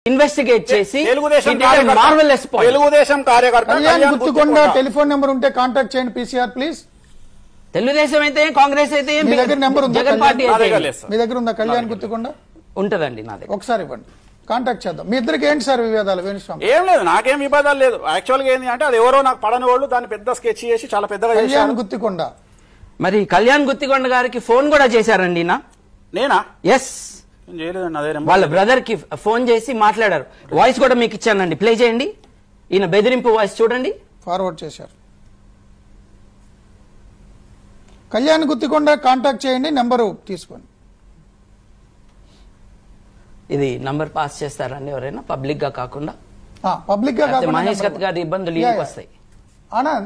Investigate చేసి తెలుగుదేశం మార్వెలెస్ కార్యకర్త తెలుగుదేశం కార్యకర్త కళ్యాణ్ కళ్యాణ్ గుర్తుకొండ గుర్తుకొండ. టెలిఫోన్ నెంబర్ ఉంటే కాంటాక్ట్ చేయండి పీసీఆర్ ప్లీజ్ తెలుగుదేశం అయితే ఏం, కాంగ్రెస్ అయితే ఏం, మీ దగ్గర నెంబర్ ఉందా? జగన్ పార్టీ నా అయితే దగ్గర ఏం. లేదు సార్. మీ దగ్గర ఉందా కళ్యాణ్ గుర్తుకొండ ఉంటదండి నా దగ్గర ఒకసారి ఇవ్వండి కాంటాక్ట్ చేద్దాం మీ ఇద్దరికి ఏంటి సార్ వివాదాలు వేణుస్వామి ఏం లేదు నాకేం వివాదాలు లేదు యాక్చువల్ గా ఏంటి అంటే అది ఎవరో నాకు పడని వాళ్ళు దాన్ని పెద్ద స్కెచ్ చేసి చాలా పెద్దగా కళ్యాణ్ చేశారు గుత్తికొండ మరి కళ్యాణ్ గుత్తికొండ గారికి ఫోన్ కూడా చేశారండి నా నేనా ఎస్ నేను చేయలేదండి అదే నెంబర్. వాళ్ళ బ్రదర్ కి ఫోన్ చేసి మాట్లాడారు వాయిస్ కూడా మీకు ఇచ్చానండి ప్లే చేయండి ఈయన బెదిరింపు వాయిస్ చూడండి ఫార్వర్డ్ చేశారు కళ్యాణ్ గుత్తికొండ కాంటాక్ట్ చేయండి నెంబరు తీసుకోండి ఇది నంబర్ పాస్ చేస్తారండి ఎవరైనా పబ్లిక్ గా కాకుండా పబ్లిక్ గా లేకపోతే కాకుండా మహేష్ number కత్ గారి ఇబ్బందులు యా, ఈయనకి యా. వస్తాయి ఆనంద్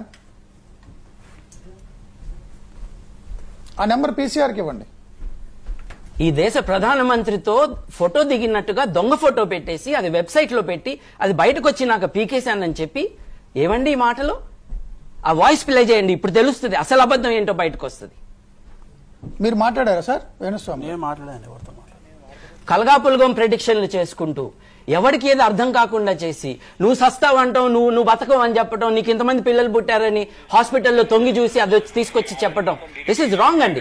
ఆ నెంబర్ పీసీఆర్ కి ఇవ్వండి ఈ దేశ ప్రధానమంత్రితో ఫోటో దిగినట్టుగా దొంగ ఫోటో పెట్టేసి అది వెబ్సైట్ లో పెట్టి అది బయటకు వచ్చి నాకు పీకేశానని చెప్పి ఏవండి ఈ మాటలు ఆ వాయిస్ ప్లే చేయండి ఇప్పుడు తెలుస్తుంది అసలు అబద్ధం ఏంటో బయటకు వస్తుంది మీరు మాట్లాడారా సార్ వేణుస్వామి నేను మాట్లాడాను ఎవరితో మాట్లాడాను కలగాపులగం ప్రెడిక్షన్లు చేసుకుంటూ ఎవరికి ఏది అర్థం కాకుండా చేసి నువ్వు సస్తావు అంటావు నువ్వు నువ్వు బతకవు అని చెప్పడం నీకు ఇంతమంది పిల్లలు పుట్టారని హాస్పిటల్లో తొంగి చూసి అది వచ్చి తీసుకొచ్చి చెప్పడం దిస్ ఇస్ రాంగ్ అండి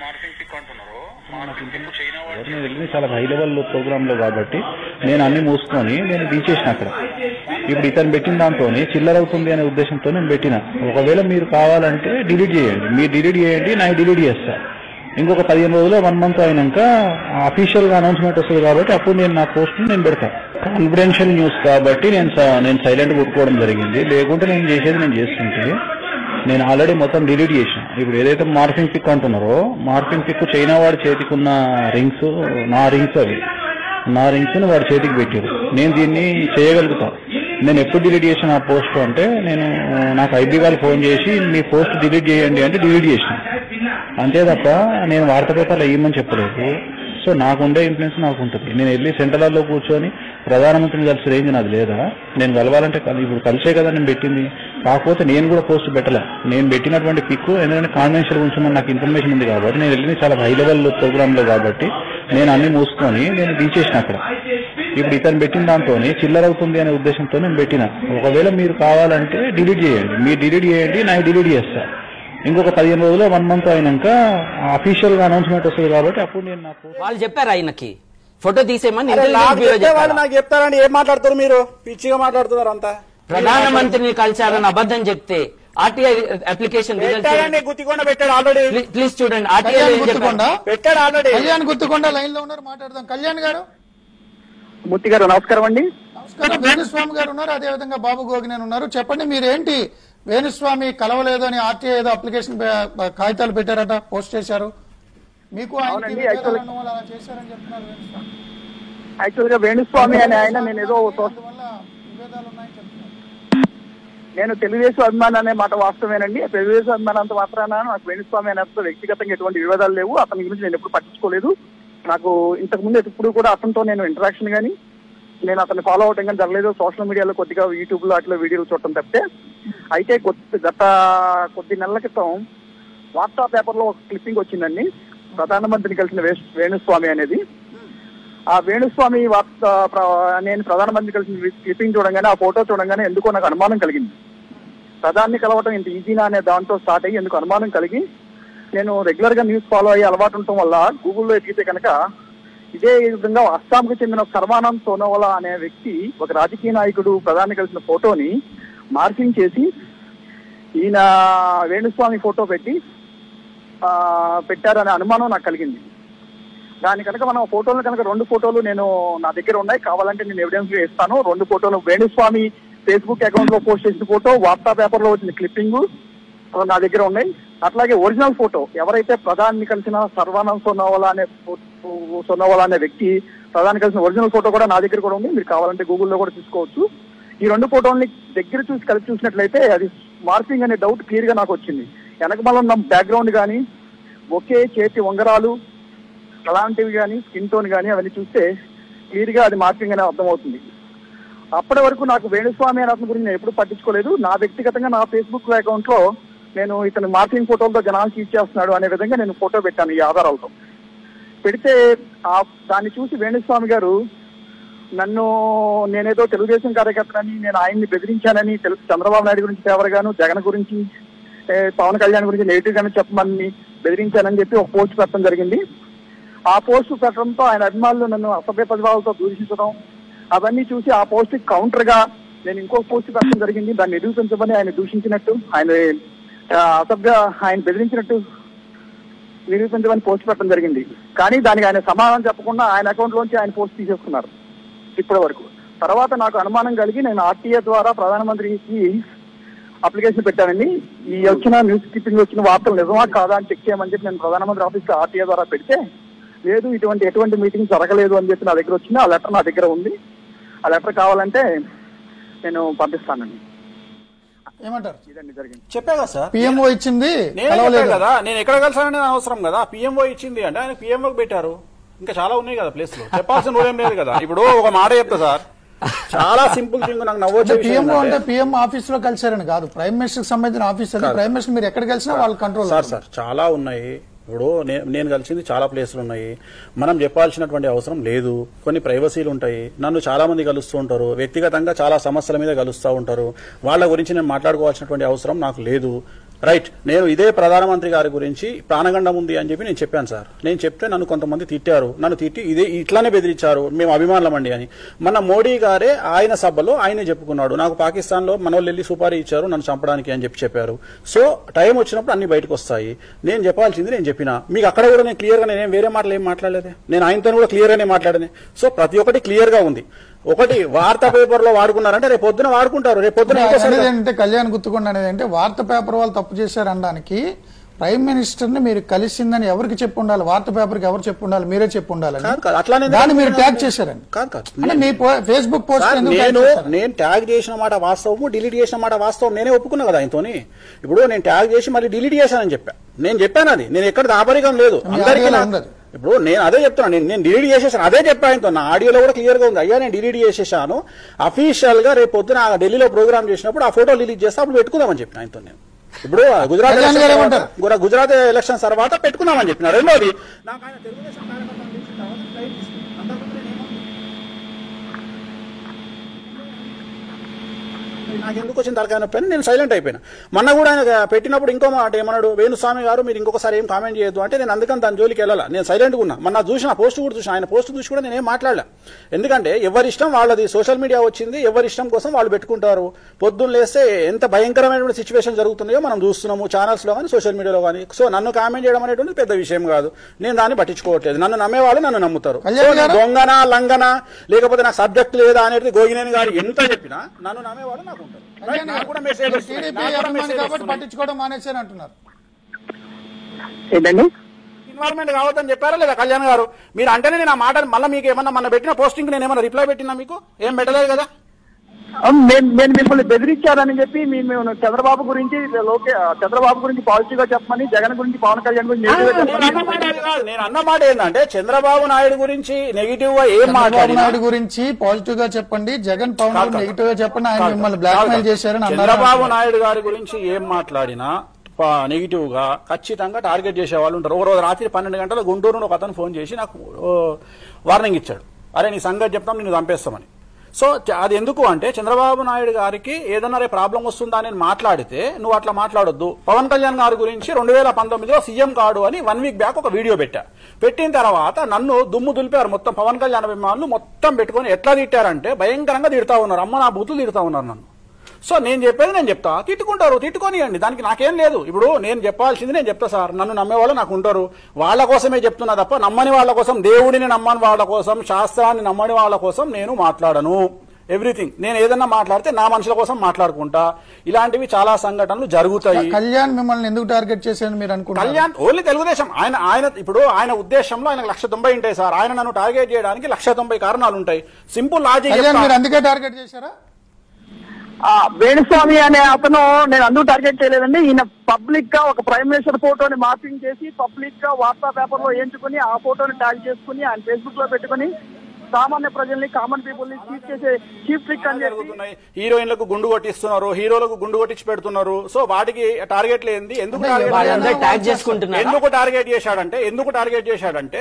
నేను వెళ్ళింది చాలా హై లెవెల్ ప్రోగ్రామ్ లో కాబట్టి నేను అన్ని మూసుకొని నేను తీసేసిన అక్కడ ఇప్పుడు ఇతను పెట్టిన దాంతో చిల్లర అవుతుంది అనే ఉద్దేశంతో నేను పెట్టిన ఒకవేళ మీరు కావాలంటే డిలీట్ చేయండి మీరు డిలీట్ చేయండి నాకు డిలీట్ చేస్తా ఇంకొక పదిహేను రోజులు వన్ మంత్ అయినాక అఫీషియల్ గా అనౌన్స్మెంట్ వస్తుంది కాబట్టి అప్పుడు నేను నా పోస్ట్ నేను పెడతా కాన్ఫిడెన్షియల్ న్యూస్ కాబట్టి నేను స- నేను సైలెంట్ కొట్టుకోవడం జరిగింది లేకుంటే నేను చేసేది నేను చేస్తుంటే నేను ఆల్రెడీ మొత్తం డిలీట్ చేసిన ఇప్పుడు ఏదైతే మార్ఫింగ్ పిక్ అంటున్నారో మార్ఫింగ్ పిక్ చైనా వాడి చేతికున్న రింగ్స్ నా రింగ్స్ అవి నా రింగ్స్ ని వాడి చేతికి పెట్టారు నేను దీన్ని చేయగలుగుతా నేను ఎప్పుడు డిలీట్ చేసిన ఆ పోస్ట్ అంటే నేను నాకు ఐబీ వాళ్ళు ఫోన్ చేసి మీ పోస్ట్ డిలీట్ చేయండి అంటే డిలీట్ చేసిన అంతే తప్ప నేను వార్తా పేపర్లో వేయమని చెప్పలేదు సో నాకుండే ఇన్ఫ్లుయెన్స్ నాకు ఉంటుంది నేను వెళ్ళి సెంట్రల్లో కూర్చొని ప్రధానమంత్రిని కలిసి రేంజ్ నాది లేదా నేను కలవాలంటే కల- ఇప్పుడు కలిసే కదా నేను పెట్టింది కాకపోతే నేను కూడా పోస్ట్ పెట్టలే నేను పెట్టినటువంటి పిక్ ఎందుకంటే కాన్వెన్షియల్ ఉంచమని నాకు ఇన్ఫర్మేషన్ ఉంది కాబట్టి నేను వెళ్ళింది చాలా హై లెవెల్ ప్రోగ్రామ్ లో కాబట్టి నేను అన్ని మూసుకొని నేను తీసేసిన అక్కడ ఇప్పుడు ఇతను పెట్టిన దాంతో చిల్లర అవుతుంది అనే ఉద్దేశంతో నేను పెట్టిన ఒకవేళ మీరు కావాలంటే డిలీట్ చేయండి మీరు డిలీట్ చేయండి నాకు డిలీట్ చేస్తా ఇంకొక పదిహేను రోజులు వన్ మంత్ అయినాక అఫీషియల్ గా అనౌన్స్మెంట్ వస్తుంది కాబట్టి అప్పుడు నేను నా post- వాళ్ళు చెప్పారు ఆయనకి ఫోటో తీసేయమని అరే ఇంటెలిజెన్స్ నాకు బ్యూరో చెప్తే వాళ్ళు చెప్పారు నాకు చెప్తారండి ఏం మాట్లాడుతారు మీరు పిచ్చిగా మాట్లాడుతున్నారు అంతా ప్రధానమంత్రిని కలిశారని అబద్ధం చెప్తే ఆర్టీఐ అప్లికేషన్ పెట్టాడండి గుత్తికొండ పెట్టాడు ఆల్రెడీ ప్లీజ్ చూడండి ఆర్టీఐ కళ్యాణ్ గుత్తికొండ పెట్టాడు ఆల్రెడీ కళ్యాణ్ గుత్తికొండ లైన్ లో ఉన్నారు మాట్లాడదాం కళ్యాణ్ గారు మూర్తి గారు నమస్కారం అండి నమస్కారం వేణుస్వామి గారు ఉన్నారు అదే విధంగా బాబు గోగినేని ఉన్నారు చెప్పండి మీరేంటి వేణుస్వామి కలవలేదు అని ఆర్టీఐ ఏదో అప్లికేషన్ పే- కాగితాలు పెట్టారట పోస్ట్ చేశారు మీకు ఆయనకి అవునండి, విభేదాలు actually- ఉండడం వల్ల అలా చేశారని చెప్తున్నారు వేణుస్వామి యాక్చువల్ గా వేణుస్వామి అనే ఆయన నేను ఏదో సో- అందువల్ల విభేదాలు ఉన్నాయని చెప్తున్నారు నేను తెలుగుదేశం అభిమాని అనే మాట వాస్తవేనండి తెలుగుదేశం అభిమానం అంత మాత్రాన నాకు వేణుస్వామి అనే అతనితో వ్యక్తిగతంగా ఎటువంటి వివాదాలు లేవు అతని గురించి నేను ఎప్పుడు పట్టించుకోలేదు నాకు ఇంతకు ముందు ఎప్పుడు కూడా అతనితో నేను ఇంటరాక్షన్ గానీ నేను అతన్ని ఫాలో అవటం కానీ జరగలేదు సోషల్ మీడియాలో కొద్దిగా యూట్యూబ్ లో అట్లా వీడియోలు చూడటం తప్పితే అయితే కొద్ది గత కొద్ది నెలల క్రితం వార్తా పేపర్ లో ఒక క్లిప్పింగ్ వచ్చిందండి ప్రధానమంత్రిని కలిసిన వేణు- వేణుస్వామి అనేది ఆ వేణుస్వామి వార్త ప్ర- నేను ప్రధానమంత్రి కలిసిన క్లిప్పింగ్ చూడంగానే ఆ ఫోటో చూడంగానే ఎందుకో నాకు అనుమానం కలిగింది ప్రధాన్ని కలవటం ఇంత ఈజీనా అనే దాంతో స్టార్ట్ అయ్యి ఎందుకు అనుమానం కలిగి నేను రెగ్యులర్ గా న్యూస్ ఫాలో అయ్యి అలవాటు ఉండటం వల్ల గూగుల్లో ఎదిగితే కనుక ఇదే విధంగా అస్సాంకు చెందిన సర్వానంద్ సోనోవాలా అనే వ్యక్తి ఒక రాజకీయ నాయకుడు ప్రధాని కలిసిన ఫోటోని మార్కింగ్ చేసి ఈయన వేణుస్వామి ఫోటో పెట్టి ఆ, పెట్టారనే అనుమానం నాకు కలిగింది దాని కనుక మనం ఫోటోలు కనుక రెండు ఫోటోలు నేను నా దగ్గర ఉన్నాయి కావాలంటే నేను ఎవిడెన్స్ గా ఇస్తాను రెండు ఫోటోలు వేణుస్వామి ఫేస్బుక్ అకౌంట్ లో పోస్ట్ చేసిన ఫోటో వార్తా పేపర్ లో వచ్చిన క్లిప్పింగ్ నా దగ్గర ఉన్నాయి అట్లాగే ఒరిజినల్ ఫోటో ఎవరైతే ప్రధాని కలిసిన సర్వానంద్ సోనోవాలా అనే ఫో- సోనోవాలా అనే వ్యక్తి ప్రధాని కలిసిన ఒరిజినల్ ఫోటో కూడా నా దగ్గర కూడా ఉంది మీరు కావాలంటే గూగుల్లో కూడా చూసుకోవచ్చు ఈ రెండు ఫోటోల్ని దగ్గర చూసి కలిసి చూసినట్లయితే అది మార్పింగ్ అనే డౌట్ క్లియర్ గా నాకు వచ్చింది వెనకమాల ఉన్న బ్యాక్గ్రౌండ్ కానీ ఒకే చేతి ఉంగరాలు అలాంటివి కానీ స్కిన్ టోన్ కానీ అవన్నీ చూస్తే క్లియర్ గా అది మార్పింగ్ అనే అర్థమవుతుంది అప్పటి వరకు నాకు వేణుస్వామి అనే అతని గురించి నేను ఎప్పుడు పట్టించుకోలేదు నా వ్యక్తిగతంగా నా ఫేస్బుక్ అకౌంట్ లో నేను ఇతను మార్పింగ్ ఫోటోలతో జనానికి ఇచ్చేస్తున్నాడు అనే విధంగా నేను ఫోటో పెట్టాను ఈ ఆధారాలతో పెడితే ఆ దాన్ని చూసి వేణుస్వామి గారు నన్ను నేనేదో తెలుగుదేశం కార్యకర్తనని నేను ఆయన్ని బెదిరించానని తెలుసు చంద్రబాబు నాయుడు గురించి ఫేవర్ గాను జగన్ గురించి ఏ, పవన్ కళ్యాణ్ గురించి నెగిటివ్ గానే చెప్పమని బెదిరించానని చెప్పి ఒక పోస్ట్ పెట్టడం జరిగింది ఆ పోస్ట్ పెట్టడంతో ఆయన అభిమానులు నన్ను అసభ్య పదవాలతో దూషించడం అవన్నీ చూసి ఆ పోస్ట్ కౌంటర్ గా నేను ఇంకో పోస్ట్ పెట్టడం జరిగింది దాన్ని నిరూపించమని ఆయన దూషించినట్టు ఆయన ఆ, అసభ్య ఆయన బెదిరించినట్టు నిరూపించమని పోస్ట్ పెట్టడం జరిగింది కానీ దానికి ఆయన సమాధానం చెప్పకుండా ఆయన అకౌంట్ లోంచి ఆయన పోస్ట్ తీసేసుకున్నారు ఇప్పటి వరకు తర్వాత నాకు అనుమానం కలిగి నేను ఆర్టీఏ ద్వారా ప్రధానమంత్రికి అప్లికేషన్ పెట్టానండి ఈ వచ్చిన న్యూస్ క్లిప్పింగ్ వచ్చిన వార్తలు నిజమా కాదా అని చెక్ చేయమని చెప్పి నేను ప్రధానమంత్రి ఆఫీస్ ఆర్టీఏ ద్వారా పెడితే లేదు ఇటువంటి ఎటువంటి మీటింగ్ జరగలేదు అని చెప్పి నా దగ్గర వచ్చింది ఆ లెటర్ నా దగ్గర ఉంది ఆ లెటర్ కావాలంటే నేను పంపిస్తానండి ఏమంటారు ఇదండి జరిగింది చెప్పే కదా సార్ పిఎంఓ ఇచ్చింది నేను కలవలేదు చెప్పా కదా నేను ఎక్కడ కలిసానని అవసరం కదా పిఎంఓ ఇచ్చింది అంటే ఆయన పిఎంఓకి పెట్టారు ఇంకా చాలా ఉన్నాయి కదా ప్లేస్ లో చెప్పాల్సిన రూల్ ఏం లేదు కదా ఇప్పుడు ఒక మాట చెప్తా సార్ చాలా సింపుల్ థింగ్ నాకు నవ్వొచ్చే విషయం పిఎంఓ అంటే ఏంటంటే- పిఎం ఆఫీస్ లో కలిసారని కాదు ప్రైమ్ మినిస్టర్ కి సంబంధించిన ఆఫీస్ అది ప్రైమ్ మినిస్టర్ మీరు ఎక్కడ కలిసినా వాళ్ళ కంట్రోల్ సార్ సార్ చాలా ఉన్నాయి ఇప్పుడు నే- నేను కలిసింది చాలా ప్లేసులు ఉన్నాయి మనం చెప్పాల్సినటువంటి అవసరం లేదు కొన్ని ప్రైవసీలు ఉంటాయి నన్ను చాలా మంది కలుస్తూ ఉంటారు వ్యక్తిగతంగా చాలా సమస్యల మీద కలుస్తూ ఉంటారు వాళ్ళ గురించి నేను మాట్లాడుకోవాల్సినటువంటి అవసరం నాకు లేదు రైట్ నేను ఇదే ప్రధానమంత్రి గారి గురించి ప్రాణగండం ఉంది అని చెప్పి నేను చెప్పాను సార్ నేను చెప్తే నన్ను కొంతమంది తిట్టారు నన్ను తిట్టి ఇదే ఇట్లానే బెదిరించారు మేము అభిమానులమండి అని మన మోడీ గారే ఆయన సభలో ఆయనే చెప్పుకున్నాడు నాకు పాకిస్తాన్ లో మన వాళ్ళు వెళ్ళి సుపారీ ఇచ్చారు నన్ను చంపడానికి అని చెప్పి చెప్పారు సో టైం వచ్చినప్పుడు అన్ని బయటకు వస్తాయి నేను చెప్పాల్సింది నేను చెప్పిన మీకు అక్కడ కూడా నేను క్లియర్ గా నేనేం వేరే మాటలు ఏం మాట్లాడలేదే నేను ఆయనతో కూడా క్లియర్ గానే మాట్లాడనే సో ప్రతి ఒక్కటి క్లియర్ గా ఉంది ఒకటి వార్తా పేపర్ లో వాడుకున్నారంటే రేపు పొద్దున వాడుకుంటారు రేపు పొద్దున ఇంకోసారి అనేది ఏంటంటే కళ్యాణ్ గుర్తుకుండా అనేది అంటే వార్త పేపర్ వాళ్ళు తప్పు చేశారు అనడానికి ప్రైమ్ మినిస్టర్ ని మీరు కలిసిందని ఎవరికి చెప్పు ఉండాలి వార్త పేపర్ కి ఎవరు చెప్పు ఉండాలి మీరే చెప్పు ఉండాలని కాదు కాదు అట్లానే దాన్ని మీరు ట్యాగ్ చేశారండి కాదు కాదు అంటే మీ ఫేస్బుక్ పోస్ట్ సార్, ఎందుకు tag నేను చేశారు? నేను ట్యాగ్ చేసిన మాట వాస్తవము డిలీట్ చేసిన మాట వాస్తవం నేనే ఒప్పుకున్నా కదా ఆయనతోని ఇప్పుడు నేను ట్యాగ్ చేసి మళ్ళీ డిలీట్ చేశానని చెప్పా నేను చెప్పాను అది నేను ఎక్కడ దాపరికం లేదు మీ అందరికీ ఆడియోలో నా- ఉంది అది. ఇప్పుడు నేను అదే చెప్తున్నా నేను నేను డిలీట్ చేసేసాను అదే చెప్పా ఆయనతో నా ఆడియోలో కూడా క్లియర్ గా ఉంది అయ్యా నేను డిలీట్ చేసేసాను అఫీషియల్ గా రేపు పొద్దున ఆ ఢిల్లీలో ప్రోగ్రామ్ చేసినప్పుడు ఆ ఫోటో డిలీట్ చేస్తే అప్పుడు పెట్టుకుందామని చెప్పిన ఆయనతో నేను ఇప్పుడు గుజరాత్ కళ్యాణ్ గారు ఎలక్షన్ ఏమంటారు? తర్వాత- గుర- గుజరాత్ ఎలక్షన్ తర్వాత పెట్టుకున్నామని చెప్పిన రెండోది నాకు ఆయన తెలుగుదేశం కార్యకర్తను పిలిచిన తర్వాత ఫ్లైట్ తీసుకున్నాను. అంతకుముందు నేనేమో నాకు ఎందుకు వచ్చిన తలకాయ నొప్పి అని నేను సైలెంట్ అయిపోయినా మొన్న కూడా ఆయన పెట్టినప్పుడు ఇంకో మాట ఏమన్నాడు వేణుస్వామి గారు మీరు ఇంకొకసారి ఏం కామెంట్ చేయొద్దు అంటే నేను అందుకని దాని జోలికి వెళ్ళాలా నేను సైలెంట్గా ఉన్నా మొన్న చూసిన పోస్ట్ కూడా చూసిన ఆయన పోస్ట్ చూసి కూడా నేను ఏం మాట్లాడలే ఎందుకంటే ఎవరి ఇష్టం వాళ్ళది సోషల్ మీడియా వచ్చింది ఎవరి ఇష్టం కోసం వాళ్ళు పెట్టుకుంటారు పొద్దున్న లేస్తే ఎంత భయంకరమైనటువంటి సిచ్యువేషన్ జరుగుతుందో మనం చూస్తున్నాము ఛానల్స్ లో కానీ సోషల్ మీడియాలో కానీ సో నన్ను కామెంట్ చేయడం అనేటువంటి పెద్ద విషయం కాదు నేను దాన్ని పట్టించుకోవట్లేదు నన్ను నమ్మేవాళ్ళు నన్ను నమ్ముతారు కళ్యాణ్ సో నేను గారు? దొంగన లంగన లేకపోతే నాకు సబ్జెక్ట్ లేదా అనేది గోగినేని గారు ఎంత చెప్పినా నన్ను నమ్మేవాడు నాకు ఉంటారు రైట్? నాకు కూడా మెసేజ్ వస్తుంది. టీడీపీ నాకు కూడా అభిమాని మెసేజ్ కాబట్టి వస్తుంది. పట్టించుకోవడం మానేశారు అంటున్నారు ఏంటండి ఇన్వాల్వ్మెంట్ కావద్దని చెప్పారా లేదా కళ్యాణ్ గారు మీరు అంటేనే నేను ఆ మాట మళ్ళీ మీకు ఏమన్నా మన పెట్టిన పోస్టింగ్ నేను ఏమన్నా రిప్లై పెట్టినా మీకు ఏం పెట్టలేదు కదా అవును, నేను నేను మిమ్మల్ని బెదిరించారని చెప్పి మీ- మేము చంద్రబాబు గురించి లోకే చంద్రబాబు గురించి పాజిటివ్ గా చెప్పమని జగన్ గురించి పవన్ కళ్యాణ్ గురించి నెగిటివ్ గా నేను చెప్పమని అన్న మాట అది కాదు. నేను అన్న మాట ఏంటంటే చంద్రబాబు నాయుడు గురించి నెగిటివ్ గా ఏం చంద్రబాబు మాట్లాడినా నాయుడు గురించి పాజిటివ్ గా చెప్పండి జగన్ పవన్ కాదు, కాదు. నెగిటివ్ గా చెప్పండి ఆయన కాదు, మిమ్మల్ని కాదు, బ్లాక్ మెయిల్ కాదు. చేశారని అన్నారు చంద్రబాబు అంటున్నారు. నాయుడు గారి గురించి ఏం మాట్లాడినా నెగిటివ్ గా ఖచ్చితంగా టార్గెట్ చేసే వాళ్ళు ఉంటారు ఒక రోజు రాత్రి పన్నెండు గంటల గుంటూరు నుండి ఒక అతను ఫోన్ చేసి నాకు వార్నింగ్ ఇచ్చాడు అరే నీ సంగతి చెప్తాం నిన్ను చంపేస్తామని సో చ- అది ఎందుకు అంటే చంద్రబాబు నాయుడు గారికి ఏదైనా రేపు ప్రాబ్లం వస్తుందా అని మాట్లాడితే నువ్వు అట్లా మాట్లాడొద్దు పవన్ కళ్యాణ్ గారి గురించి రెండు వేల పంతొమ్మిదిలో సీఎం కాడు అని వన్ వీక్ బ్యాక్ ఒక వీడియో పెట్టా పెట్టిన తర్వాత నన్ను దుమ్ము దులిపారు మొత్తం పవన్ కళ్యాణ్ అభిమానులు మొత్తం పెట్టుకొని ఎట్లా తిట్టారంటే భయంకరంగా తిడతా ఉన్నారు అమ్మ నా బూతులు తిడతా ఉన్నారు నన్ను సో నేను చెప్పేది నేను చెప్తా తిట్టుకుంటారు తిట్టుకోనియండి దానికి నాకేం లేదు ఇప్పుడు నేను చెప్పాల్సింది నేను చెప్తా సార్ నన్ను నమ్మేవాళ్ళు నాకు ఉంటారు వాళ్ళ కోసమే చెప్తున్నా తప్ప నమ్మని వాళ్ళ కోసం దేవుడిని నమ్మని వాళ్ళ కోసం శాస్త్రాన్ని నమ్మని వాళ్ళ కోసం నేను మాట్లాడను ఎవ్రీథింగ్ నేను ఏదన్నా మాట్లాడితే నా మనుషుల కోసం మాట్లాడుకుంటా ఇలాంటివి చాలా సంఘటనలు జరుగుతాయి కళ్యాణ్ మిమ్మల్ని ఎందుకు టార్గెట్ చేశారని మీరు అనుకుంటున్నారు కళ్యాణ్ ఓన్లీ తెలుగుదేశం ఆయన ఆయన ఇప్పుడు ఆయన ఉద్దేశంలో ఆయన లక్ష తొంభై ఉంటాయి సార్ ఆయన నన్ను టార్గెట్ చేయడానికి లక్ష తొంభై కారణాలు ఉంటాయి సింపుల్ లాజిక్ కళ్యాణ్ చెప్తా. మీరు అందుకే టార్గెట్ చేశారా ఆ, వేణుస్వామి అనే అతను నేను అందుకు టార్గెట్ చేయలేదండి ఈయన పబ్లిక్ గా ఒక ప్రైమ్ మినిస్టర్ ఫోటోని మార్పింగ్ చేసి పబ్లిక్ గా వార్తా పేపర్ లో ఎంచుకుని ఆ ఫోటోని ట్యాగ్ చేసుకుని ఆయన ఫేస్బుక్ లో పెట్టుకుని సామాన్య ప్రజల్ని కామన్ పీపుల్ ని చీఫ్ చేసే చీఫ్ ట్రిక్ అని చెప్పి జరుగుతున్నాయి హీరోయిన్లకు గుండు కొట్టిస్తున్నారు హీరోలకు గుండు కొట్టించి పెడుతున్నారు సో వాటికి టార్గెట్ లేనిది ఎందుకు అంటే టార్గెట్ వాళ్ళందరూ చేశాడు? ట్యాగ్ చేసుకుంటున్నారు ఎందుకు టార్గెట్ చేశాడంటే ఎందుకు టార్గెట్ చేశాడంటే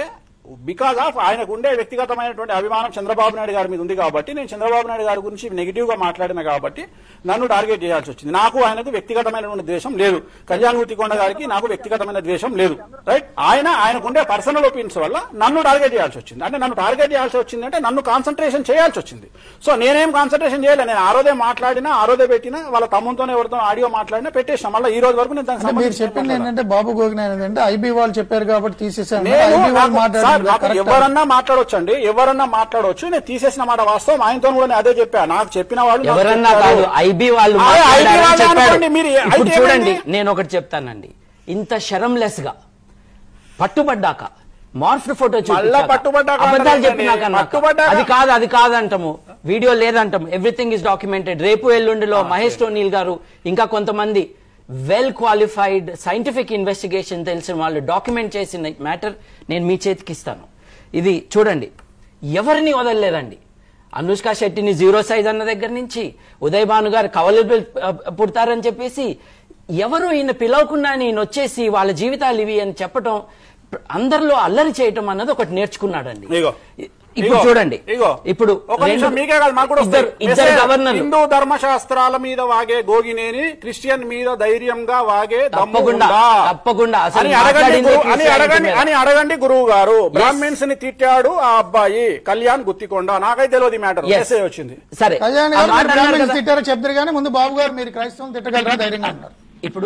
బికాస్ ఆఫ్ ఆయనకు ఉండే వ్యక్తిగతమైనటువంటి అభిమానం చంద్రబాబు నాయుడు గారి మీద ఉంది కాబట్టి నేను చంద్రబాబు నాయుడు గారి గురించి నెగిటివ్ గా మాట్లాడిన కాబట్టి నన్ను టార్గెట్ చేయాల్సి వచ్చింది నాకు ఆయనకు వ్యక్తిగతమైనటువంటి ద్వేషం లేదు కళ్యాణ్ గుర్తికొండ గారికి నాకు వ్యక్తిగతమైన ద్వేషం లేదు రైట్ ఆయన ఆయనకు ఉండే పర్సనల్ ఒపీనియన్స్ వల్ల నన్ను టార్గెట్ చేయాల్సి వచ్చింది అంటే నన్ను టార్గెట్ చేయాల్సి వచ్చింది అంటే నన్ను కాన్సన్ట్రేషన్ చేయాల్సి వచ్చింది సో నేనేం కాన్సన్ట్రేషన్ చేయలేదు నేను ఆ రోజే మాట్లాడినా ఆ రోజే పెట్టినా వాళ్ళ తమ్ముతోనే ఎవరితో ఆడియో మాట్లాడినా పెట్టేసిన మళ్ళీ ఈ రోజు వరకు నేను దానికి అంటే మీరు సంబంధించి చెప్పింది ఏంటంటే బాబు గోగిన ఏంటంటే ఐబీ వాళ్ళు చెప్పారు కాబట్టి తీసేసాను నేను ఐబీ వాళ్ళు నాకు- సార్, మాట్లాడారు నాకు correct. ఎవరన్నా మాట్లాడొచ్చు అండి ఎవరన్నా మాట్లాడవచ్చు నేను తీసేసిన మాట వాస్తవం ఆయనతో కూడా నేను అదే చెప్పా నాకు చెప్పిన వాళ్ళు నాకు ఎవరన్నా చెప్పారు. కాదు ఐబీ వాళ్ళు అదే ఐబీ మాట్లాడారని వాళ్ళే చెప్పాడు. అనుకోండి, మీరు ఇప్పుడు అయితే చూడండి ఏమైంది? నేను ఒకటి చెప్తానండి ఇంత షరంలెస్ గా పట్టుబడ్డాక మార్ఫ్డ్ ఫోటో మళ్ళా పట్టుబడ్డాక అబద్ధాలు అంటారు చెప్పినాక కదండి. నాకు. పట్టుబడ్డాక- అది కాదు అది కాదు అంటాము వీడియో లేదంటాము ఎవ్రీథింగ్ ఇస్ డాక్యుమెంటెడ్ రేపు ఎల్లుండిలో మహేష్ టోనీల్ గారు ఇంకా కొంతమంది వెల్ క్వాలిఫైడ్ సైంటిఫిక్ ఇన్వెస్టిగేషన్ తెలిసిన వాళ్ళు డాక్యుమెంట్ చేసిన మ్యాటర్ నేను మీ చేతికి ఇస్తాను ఇది చూడండి ఎవరిని వదలలేదండి అనుష్క శెట్టిని జీరో సైజ్ అన్న దగ్గర నుంచి ఉదయ్ భాను గారు కవలు పుడతారని చెప్పేసి ఎవరు ఈయన పిలవకుండా ఈయన వచ్చేసి వాళ్ళ జీవితాలు ఇవి అని చెప్పటం అందరిలో అల్లరి చేయటం అన్నది ఒకటి నేర్చుకున్నాడండి ఇగో. ఇప్పుడు ఇగో. చూడండి ఇగో ఇప్పుడు ఒక నిమిషం రెండు- మీకే కాదు మాకు కూడా ఇద్దరు వస్తాయి. ఇద్దరు మెసేజ్ గవర్నర్లు హిందూ ధర్మశాస్త్రాల మీద వాగే గోగినేని క్రిస్టియన్ మీద ధైర్యంగా వాగే దమ్ము తప్పకుండా, ఉందా? తప్పకుండా. అసలు అని అడగండి మాట్లాడిందే గురు- అని క్రిస్టియానిటీ అడగండి మీద. అని అడగండి గురువు గారు బ్రాహ్మిన్స్ ని తిట్టాడు ఆ అబ్బాయి కళ్యాణ్ గుత్తికొండ నాకైతే తెలియదు మ్యాటర్ Yes. మెసేజ్ వచ్చింది సరే కళ్యాణ్ ఆ గారు మాట మీరు అన్నారు బ్రాహ్మణ్స్ కదా. తిట్టారో చెప్తారు కానీ ముందు బాబు గారు మీరు క్రైస్తవం తిట్టగలరా ధైర్యంగా అంటారు ఇప్పుడు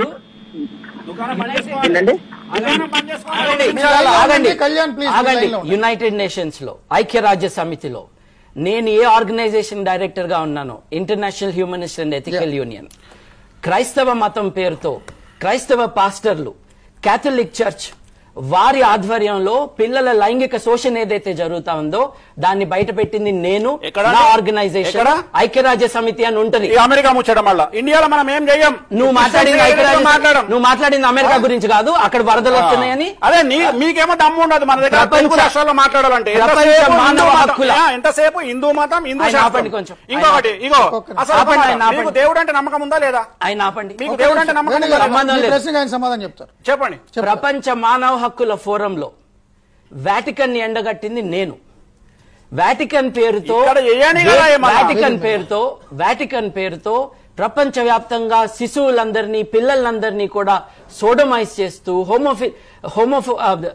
దుకాణం బంద్ చేసుకోవాలి. ఏంటండి దుకాణం బంద్ చేసుకోవాలి. ఆగండి, మీరు లైన్లో ఆగండి, ఉండండి, కళ్యాణ్ ప్లీజ్ మీరు ఆగండి లైన్లో ఉండండి. యునైటెడ్ నేషన్స్ లో ఐక్యరాజ్య సమితిలో నేను ఏ ఆర్గనైజేషన్ డైరెక్టర్ గా ఉన్నానో international humanist and ethical union క్రైస్తవ మతం పేరుతో క్రైస్తవ పాస్టర్లు కేథలిక్ చర్చ్ వారి ఆధ్వర్యంలో పిల్లల లైంగిక శోషణ ఏదైతే జరుగుతా ఉందో దాన్ని బయట పెట్టింది నేను ఎక్కడ? నా ఆర్గనైజేషన్ ఎక్కడ? ఐక్యరాజ్య సమితి అని ఉంటది ఈ అమెరికా ముచ్చడం వల్ల ఇండియాలో మనం ఏం చెయ్యం నువ్వు మాట్లాడింది ఐక్యరాజ్య మాట్లాడం నువ్వు మాట్లాడింది అమెరికా గురించి కాదు అక్కడ వరదలు వస్తున్నాయని అదే నీ మీకేమో దమ్ము ఉండదు మన దగ్గర ప్రపంచ- తెలుగు రాష్ట్రాల్లో మాట్లాడాలంటే ప్రపంచ ఎంతసేపు హిందూ మానవ మతం- హక్కుల- ఆ, ఎంతసేపు హిందూ మతం హిందూ ఆయన శాస్త్రం. ఆపండి కొంచెం. ఇంకొకటి ఆయన ఇగో ఒక్క- అసలు ఆపండి, ఒక ఆయన మాట. ఆపండి. మీకు దేవుడు అంటే నమ్మకం ఉందా లేదా ఆయన ఆపండి మీకు దేవుడు అంటే నమ్మకం వేణు ఉందా గారు, లేదా? సంబంధం మీ లేదు. ప్రశ్నకి ఆయన సమాధానం చెప్తారు చెప్పండి ప్రపంచ మానవ హక్కుల ఫోరంలో వాటికన్ ని ఎండగట్టింది నేను వాటికన్ పేరుతో ఇక్కడ ఏయని కదా ఏమన్నా? వాటికన్ పేరుతో వాటికన్ పేరుతో ప్రపంచవ్యాప్తంగా శిశువులందరినీ పిల్లలందరినీ కూడా సోడమైజ్ చేస్తూ హోమోఫి హోమోఫో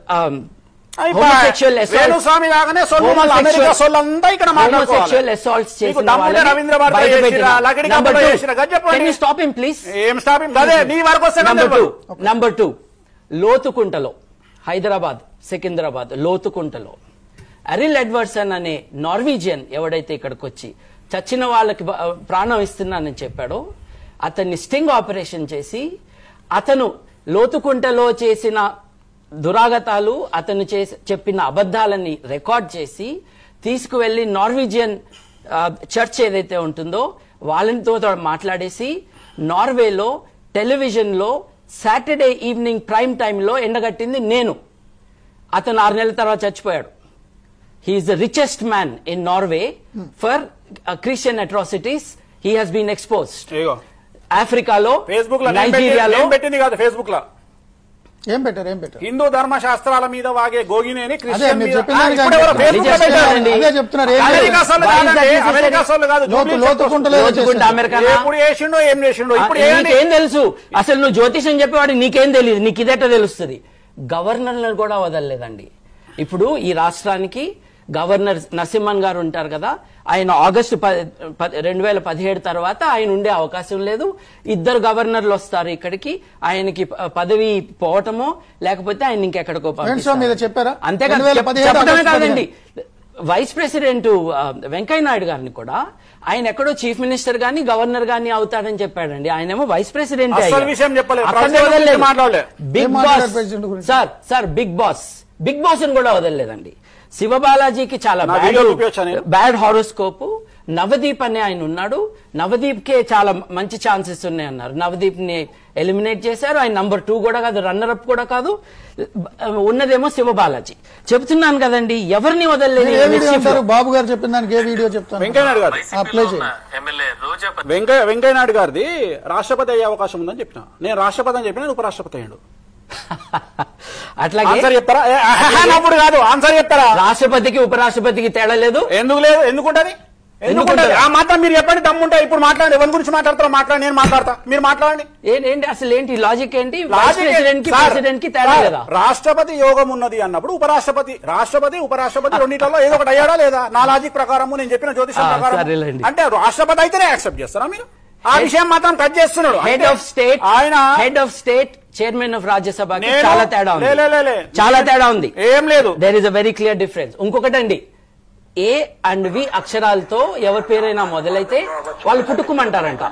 అయిపోయి. వేణుస్వామి లాగానే సొల్లు మళ్ళీ అమెరికా సొల్లు అంతా ఇక్కడ హోమోసెక్షువల్ మాట్లాడుకోవాలి అసాల్ట్స్ మీకు చేసిన దమ్ముంటే వాళ్ళని రవీంద్ర భారతి బయట చేసిరా, పెట్టిన. లకిడి Number కప్పలు two. చేసిరా, గది చెప్పండి. Can you stop him, please? ఏం స్టాపింగ్ అదే నీ వరకు వస్తే నంబర్ టూ కదా నంబర్ టూ లోతుకుంటలో హైదరాబాద్ సికింద్రాబాద్ లోతుకుంటలో అరిల్ ఎడ్వర్సన్ అనే నార్వీజియన్ ఎవడైతే ఇక్కడికి వచ్చి చచ్చిన వాళ్ళకి బ- ప్రాణం ఇస్తున్నానని చెప్పాడో అతన్ని స్టింగ్ ఆపరేషన్ చేసి అతను లోతుకుంటలో చేసిన దురాగతాలు అతను చేసి చెప్పిన అబద్ధాలని రికార్డ్ చేసి తీసుకువెళ్లి నార్వీజియన్ ఆ, చర్చ్ ఏదైతే ఉంటుందో వాళ్ళతో తో మాట్లాడేసి నార్వేలో టెలివిజన్ లో సాటర్డే ఈవినింగ్ ప్రైమ్ టైంలో ఎండగట్టింది నేను అతను ఆరు నెలల తర్వాత చచ్చిపోయాడు he is the richest man in Norway for Christian atrocities he has been exposed ago ఆఫ్రికాలో ఫేస్బుక్ లో నేను నైజీరియాలో పెట్టి- నేను పెట్టింది కాదు ఫేస్బుక్ లో ఏం పెట్టారు ఏం పెట్టారు హిందూ ధర్మ శాస్త్రాల మీద వాగే గోగినేని అదే క్రిస్టియన్ మీరు మీద- చెప్పిన ఆ, దానికి ఇప్పుడు ఎవరో ఆయన ఫేస్బుక్ లో చెప్తున్నారు. పెట్టారు. అదే చెప్తున్నారు ఏం లేదు. అమెరికా సోళ్ళు Why is that కాదండి, necessary? అమెరికా సోళ్ళు కాదు లోతు జూబ్లీ లోతుకుంటలో ఏదో లోతుకుంట చేశారు. అమెరికానా ఎప్పుడు చేసిండో ఏం చేసిండో ఇప్పుడు ఆ, ఏంటి నీకేం తెలుసు అసలు నువ్వు జ్యోతిషం చెప్పేవాడు నీకేం తెలియదు నీకు ఇదెట్ట తెలుస్తుంది గవర్నర్లను కూడా వదలలేదండి ఇప్పుడు ఈ రాష్ట్రానికి గవర్నర్ నరసింహన్ గారు ఉంటారు కదా ఆయన ఆగస్టు రెండు వేల పదిహేడు తర్వాత ఆయన ఉండే అవకాశం లేదు ఇద్దరు గవర్నర్లు వస్తారు ఇక్కడికి ఆయనకి ప- పదవి పోవటమో లేకపోతే ఆయన ఇంకెక్కడికో వేణుస్వామి మీద పంపిస్తారు. చెప్పారా? అంతేకాదు 2017 చెప్పడమే ఆగస్టు కాదండి వైస్ ప్రెసిడెంట్ ఆ, వెంకయ్య నాయుడు గారిని కూడా ఆయన ఎక్కడో చీఫ్ మినిస్టర్ గాని గవర్నర్ గాని అవుతాడని చెప్పాడండి ఆయనేమో వైస్ ప్రెసిడెంట్ అస్సలు అయ్యారు. విషయం చెప్పలేదు. అక్కడనే ప్రెసిడెంట్ గురించి వదలలేదు. మాట్లాడలే. బిగ్ ఏం బాస్ మాట్లాడారు ప్రెసిడెంట్ గురించి? Sir sir big boss big boss ని కూడా వదలలేదండి శివబాలాజీకి చాలా నా బ్యాడ్ వీడియో చూపించచ్చా నేను? బ్యాడ్ హారోస్కోప్ నవదీప్ అనే ఆయన ఉన్నాడు నవదీప్ కే చాలా మంచి ఛాన్సెస్ ఉన్నాయి అన్నారు నవదీప్ ని ఎలిమినేట్ చేశారు ఆయన నంబర్ టూ కూడా కాదు రన్నర్ అప్ కూడా కాదు ఉన్నదేమో శివబాలాజీ చెప్తున్నాను కదండి ఎవరిని వదలలేదు మీరు ఏ ఈ వీడియో mischief లో. అంటారు బాబు గారు చెప్పిన దానికి ఏ వీడియో చెప్తాను వెంకయ్య నాయుడు గారు ఆ, ప్లే చేయండి ఎమ్మెల్యే రోజా వెంకయ్య వెంకయ్య నాయుడు గారిది రాష్ట్రపతి అయ్యే అవకాశం ఉందని చెప్పిన నేను రాష్ట్రపతి అని చెప్పిన ఉపరాష్ట్రపతి అయ్యాడు అట్లాగే ఆన్సర్ చెప్తారా ఏ, ఆహా, అన్నప్పుడు కాదు ఆన్సర్ చెప్తారా రాష్ట్రపతికి ఉపరాష్ట్రపతికి తేడా లేదు ఎందుకు లేదు ఎందుకుంటది ఎందుకుంటది ఎందుకుంటది? ఆ మాత్రం మీరు చెప్పండి దమ్ముంటే ఇప్పుడు మాట్లాడండి ఎవరి గురించి మాట్లాడతారో మాట్లాడి నేను మాట్లాడతా మీరు మాట్లాడండి ఏ- ఏంటి అసలు ఏంటి లాజిక్ ఏంటి వైస్ లాజిక్ ప్రెసిడెంట్ కి సార్, ప్రెసిడెంట్ కి తేడా సార్, లేదా రాష్ట్రపతి యోగం ఉన్నది అన్నప్పుడు ఉపరాష్ట్రపతి రాష్ట్రపతి ఉపరాష్ట్రపతి రెండింటిలో ఏదో ఒకటి అయ్యాడా లేదా నా లాజిక్ ప్రకారం నేను చెప్పిన జ్యోతిషం ఆ, ప్రకారం సరేలేండి. అంటే రాష్ట్రపతి అయితేనే యాక్సెప్ట్ చేస్తారా మీరు ఆ విషయం మాత్రం కట్ చేస్తున్నాడు హెడ్ అంటే ఆఫ్ స్టేట్ ఆయన head of state chairman of రాజ్యసభకి నేను- చాలా తేడా లే, లే, లే, లే. ఉంది చాలా తేడా ఉంది ఏం లేదు there is a very clear difference ఇంకొకటండి ఏ అండ్ వి అక్షరాలతో ఎవరి పేరైనా మొదలైతే వాళ్ళు పుట్టుకుమంటారంట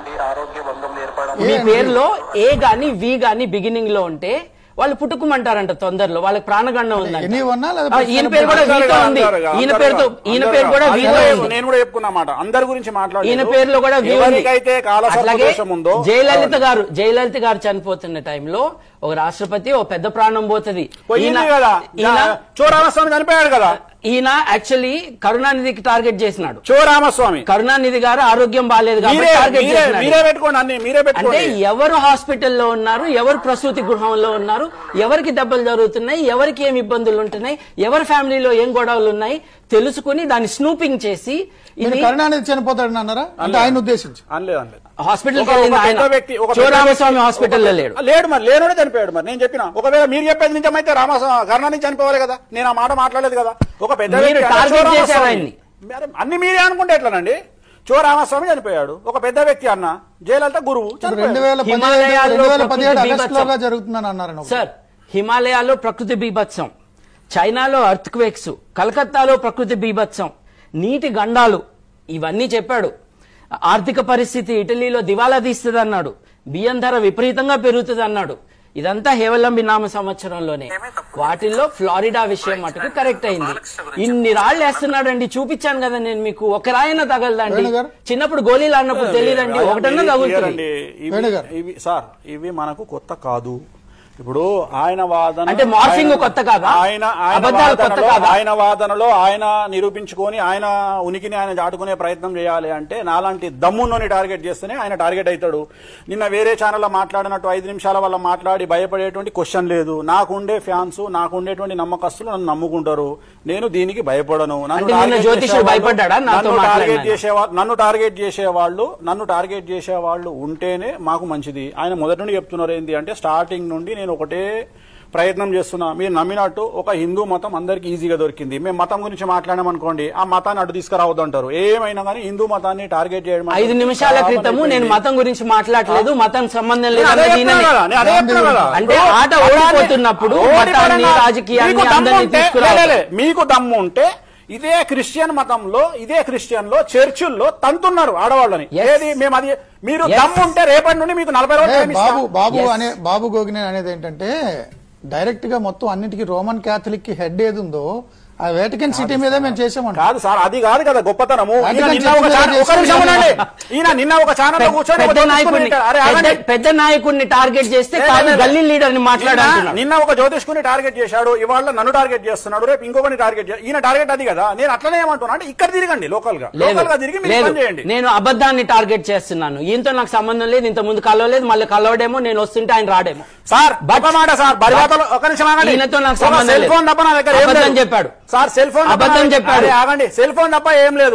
మీ పేరులో ఏ గాని వి గాని బిగినింగ్ లో ఉంటే వాళ్ళు పుట్టుకుమంటారంట తొందరలో వాళ్ళకి ప్రాణగండం ఉందంట ఎనీ వన్నా లేదా ఆ, ఈయన పేరు కూడా అందరు వీతో ఉంది అందరు ఈయన అందరు పేరుతో ఈయన పేరు కూడా అందరు వీతో అందరు ఉంది నేను కూడా చెప్పుకున్నమాట అందరి గురించి మాట్లాడు ఈయన పేరులో కూడా వి ఉంది ఎవరికైతే కాల అట్లాగే దోషం ఉందో జయలలిత గారు జయలలిత గారు చనిపోతున్న టైంలో ఒక రాష్ట్రపతి ఒక పెద్ద ప్రాణం పోతుంది పోయింది కదా ఈయన చోరామస్వామి చనిపోయాడు కదా ఈయన యాక్చువల్లీ కరుణానిధికి టార్గెట్ చేసినాడు చోరామస్వామి కరుణానిధి గారు ఆరోగ్యం బాగాలేదు కాబట్టి మీరే టార్గెట్ మీరే చేసినాడు మీరే పెట్టుకోండి అన్ని మీరే అంటే పెట్టుకోండి ఎవరు హాస్పిటల్లో ఉన్నారు ఎవరు ప్రసూతి గృహంలో ఉన్నారు ఎవరికి దెబ్బలు జరుగుతున్నాయి ఎవరికి ఏం ఇబ్బందులు ఉంటున్నాయి ఎవరి ఫ్యామిలీలో ఏం గొడవలు ఉన్నాయి తెలుసుకుని దాన్ని స్నూపింగ్ చేసి మీరు ఇది కరుణానిధి చనిపోతాడని అన్నారా అంటే ఆయన ఉద్దేశించి అనలేదు అనలేదు హాస్పిటల్ ఒక- ఒక పెద్ద వ్యక్తి ఒక పెద్ద శివరామస్వామి వ్యక్తి- హాస్పిటల్లో ఒక- లేడు లేడు మరి లేనుడే చనిపోయాడు మరి నేను చెప్పిన ఒకవేళ మీరు చెప్పేది నిజమైతే రామస్వామి కరుణానిధి చనిపోవాలి కదా నేను ఆ మాట మాట్లాడలేదు కదా ఒక పెద్ద మీరు వ్యక్తి అంటే target చోరామస్వామి. చేశారు ఆయన్ని. మరి అన్ని మీరే అనుకుంటే ఎట్లానండి చోరామస్వామి చనిపోయాడు ఒక పెద్ద వ్యక్తి అన్న జయలలిత గురువు ఇప్పుడు చనిపోయాడు. రెండు వేల పదిహేడు హిమాలయాల్లో రెండు వేల పదిహేడు ప్రకృతి ఆగస్టులోగా బీభత్సం. జరుగుతుందని అన్నారని ఒకటి. సార్ హిమాలయాల్లో ప్రకృతి బీభత్సం చైనాలో అర్త్ క్వేక్స్ కలకత్తాలో ప్రకృతి బీభత్సం నీటి గండాలు ఇవన్నీ చెప్పాడు ఆర్థిక పరిస్థితి ఇటలీలో దివాలా తీస్తుంది అన్నాడు బియ్యం ధర విపరీతంగా పెరుగుతుంది అన్నాడు ఇదంతా హేవలంబి నామ సంవత్సరంలోనే వాటిల్లో ఫ్లారిడా విషయం మటుకు కరెక్ట్ అయింది ఇన్ని రాళ్ళు వేస్తున్నాడండి చూపించాను కదా నేను మీకు ఒక రాయన తగలదండి వేణుగారు? చిన్నప్పుడు గోళీలు ఆడినప్పుడు తెలియదండి రాజా, ఒకటన్నా మీరు తగులుతుంది క్లియర్ అండి. ఇవి- వేణుగారు. ఇవి సార్ ఇవి మనకు కొత్త కాదు ఇప్పుడు ఆయన వాదన అంటే మార్ఫింగ్ ఆయన- కొత్త కాదా? ఆయన ఆయన అబద్ధాలు కొత్త వాదనలో- కాదా? ఆయన వాదనలో ఆయన నిరూపించుకొని ఆయన ఉనికిని ఆయన దాటుకునే ప్రయత్నం చేయాలి అంటే నాలాంటి దమ్మున్నోని టార్గెట్ చేస్తేనే ఆయన టార్గెట్ అవుతాడు నిన్న వేరే ఛానల్లో మాట్లాడినట్టు ఐదు నిమిషాల వల్ల మాట్లాడి భయపడేటువంటి క్వశ్చన్ లేదు నాకుండే ఫ్యాన్స్ నాకుండేటువంటి నమ్మకస్తులు నన్ను నమ్ముకుంటారు నేను దీనికి భయపడను నన్ను అంటే నిన్న target జ్యోతిష్యుడు చేసేవాళ్ళు- భయపడ్డాడా నాతో నన్ను టార్గెట్ మాట్లాడినాక? చేసేవాళ్ళు నన్ను టార్గెట్ చేసేవాళ్ళు నన్ను టార్గెట్ చేసేవాళ్ళు ఉంటేనే మాకు మంచిది ఆయన మొదటి నుండి చెప్తున్నారు ఏంటి అంటే స్టార్టింగ్ నుండి నేను ఒకటే ప్రయత్నం చేస్తున్నా మీరు నమ్మినట్టు ఒక హిందూ మతం అందరికి ఈజీగా దొరికింది మేము మతం గురించి మాట్లాడాం అనుకోండి ఆ మతాన్ని అడ్డు తీసుకురావద్దు అంటారు ఏమైనా కానీ హిందూ మతాన్ని టార్గెట్ చేయడం అంటే ఐదు నిమిషాల చాలా క్రితము నేను అయిపోయింది. మతం గురించి మాట్లాడలేదు మతం సంబంధం నేను లేదు అదే అన్నది చెప్తున్నా ఈయననే. కదా, నేను అదే చెప్తున్నా కదా. అంటే ఇప్పుడు ఆట అలానే ఓడిపోతున్నప్పుడు ఓడి మతాన్ని, పరంగా రాజకీయాన్ని మీకు దమ్ము అందరినీ ఉంటే- తీసుకురావాలి. లే, లే, లే. మీకు దమ్ము ఉంటే ఇదే క్రిస్టియన్ మతంలో ఇదే క్రిస్టియన్ లో చర్చిల్లో తంతున్నారు ఆడవాళ్ళని Yes. ఏది మేము అది మీరు Yes. దమ్ము ఉంటే రేపటి నుండి మీకు నలభై రోజులు ఏ, టైం ఇస్తాం. బాబు బాబు Yes. అనే బాబు గోగినే అనేది ఏంటంటే డైరెక్ట్ గా మొత్తం అన్నిటికీ రోమన్ క్యాథలిక్ కి హెడ్ ఏది ఉందో ఆ వేటికన్ సిటీ మీద మేము చేసామంట కాదు సార్ అది కాదు కదా గొప్పతనము ఈయన అందుకని నిన్న ఒక చెప్పి ఛానల్- మీరు ఒక నిమిషం చేస్తున్నారు. ఉండండి. ఈయన నిన్న ఒక ఛానల్ లో కూర్చొని ఒక పెద్ద జ్యోతిష్కుని నాయకుడిని పెట్టాడు. అరే ఆగండి. పెద్ద- పెద్ద నాయకుడిని టార్గెట్ చేస్తే లే, కాదు లే, లే. గల్లీ లీడర్ ని మాట్లాడాడు నిన్న- నిన్న ఒక జ్యోతిష్కుని టార్గెట్ చేశాడు ఇవాళ నన్ను టార్గెట్ చేస్తున్నాడు రేపు ఇంకొకరిని టార్గెట్ చేస్తాడు ఈయన టార్గెట్ అది కదా నేను అట్లనే ఏమంటున్నా అంటే ఇక్కడ తిరగండి లోకల్ గా లేదు లోకల్ గా తిరిగి మీరు లేదు పని చేయండి నేను అబద్ధాన్ని టార్గెట్ చేస్తున్నాను ఈయనతో నాకు సంబంధం లేదు ఇంత ముందు కలవలేదు మళ్ళీ కలవడేమో నేను వస్తుంటే ఆయన రాడేమో సార్ But- ఒక మాట సార్ బరివాతలు ఒక నిమిషం ఆగండి ఈయనతో నాకు ఒక సంబంధం సెల్ లేదు. ఫోన్ తప్ప నా దగ్గర ఏం అబద్ధం లేదు. చెప్పాడు. సార్ సెల్ ఫోన్ తప్ప అబద్ధం నా- చెప్పాడు. అరే ఆగండి సెల్ ఫోన్ తప్ప ఏం లేదు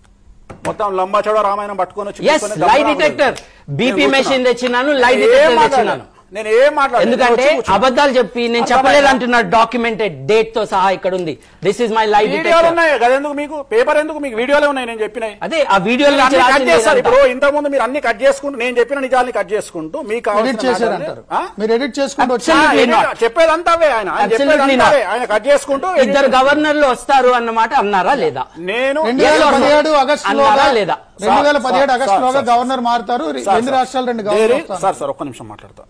మొత్తం లంబాచోడ రామాయణం పట్టుకొని వచ్చి ఎస్ కూర్చొని లై దమ్ము డిటెక్టర్ రాముడు. బీపీ నేను మెషిన్ కూర్చున్నా. తెచ్చినాను లై నేను ఏం డిటెక్టర్ మాట్లాడలేదు. తెచ్చినాను నేను ఏం మాట్లాడలేదు. ఎందుకంటే నేను వచ్చి కూర్చున్నా. అబద్ధాలు చెప్పి నేను అర్థమైందా? చెప్పలేదు అంటున్నాడు డాక్యుమెంటెడ్ డేట్ తో సహా ఇక్కడ ఉంది దిస్ ఇస్ మై లై వీడియోలు డిటెక్టర్ ఉన్నాయి కదా ఎందుకు మీకు పేపర్ ఎందుకు మీకు వీడియోలే ఉన్నాయి నేను చెప్పినాయి అదే ఆ వీడియోలో మీరు అన్ని నుంచి కట్ రాసింది చేస్తారు ఇదంతా. ఇప్పుడు ఇంత ముందు మీరు అన్ని కట్ చేసుకుంటూ నేను చెప్పిన నిజాల్ని కట్ చేసుకుంటూ మీకు ఎడిట్ కావాల్సిన చేశారంటారు మాటల్ని- ఆ? మీరు ఎడిట్ చేసుకుంటూ వచ్చి ఆ, Absolutely ఎడిట్ not. చెప్పేదంతా అవే ఆయన ఆయన Absolutely చెప్పేదంతా not. అవే. ఆయన కట్ చేసుకుంటూ ఎడిట్ ఇద్దరు గవర్నర్లు వస్తారు అన్నమాట అన్నారా లేదా నేను రెండు వేల Yes or no? పదిహేడు ఆగస్టులోగా అన్నారా లేదా? రెండు వేల సార్, పదిహేడు సార్, ఆగస్టులోగా సార్, గవర్నర్ మారుతారు సార్, రెండు సార్. రాష్ట్రాలు రెండు వేరే- గవర్నర్ వస్తారు. సార్ సార్ ఒక్క నిమిషం మాట్లాడతా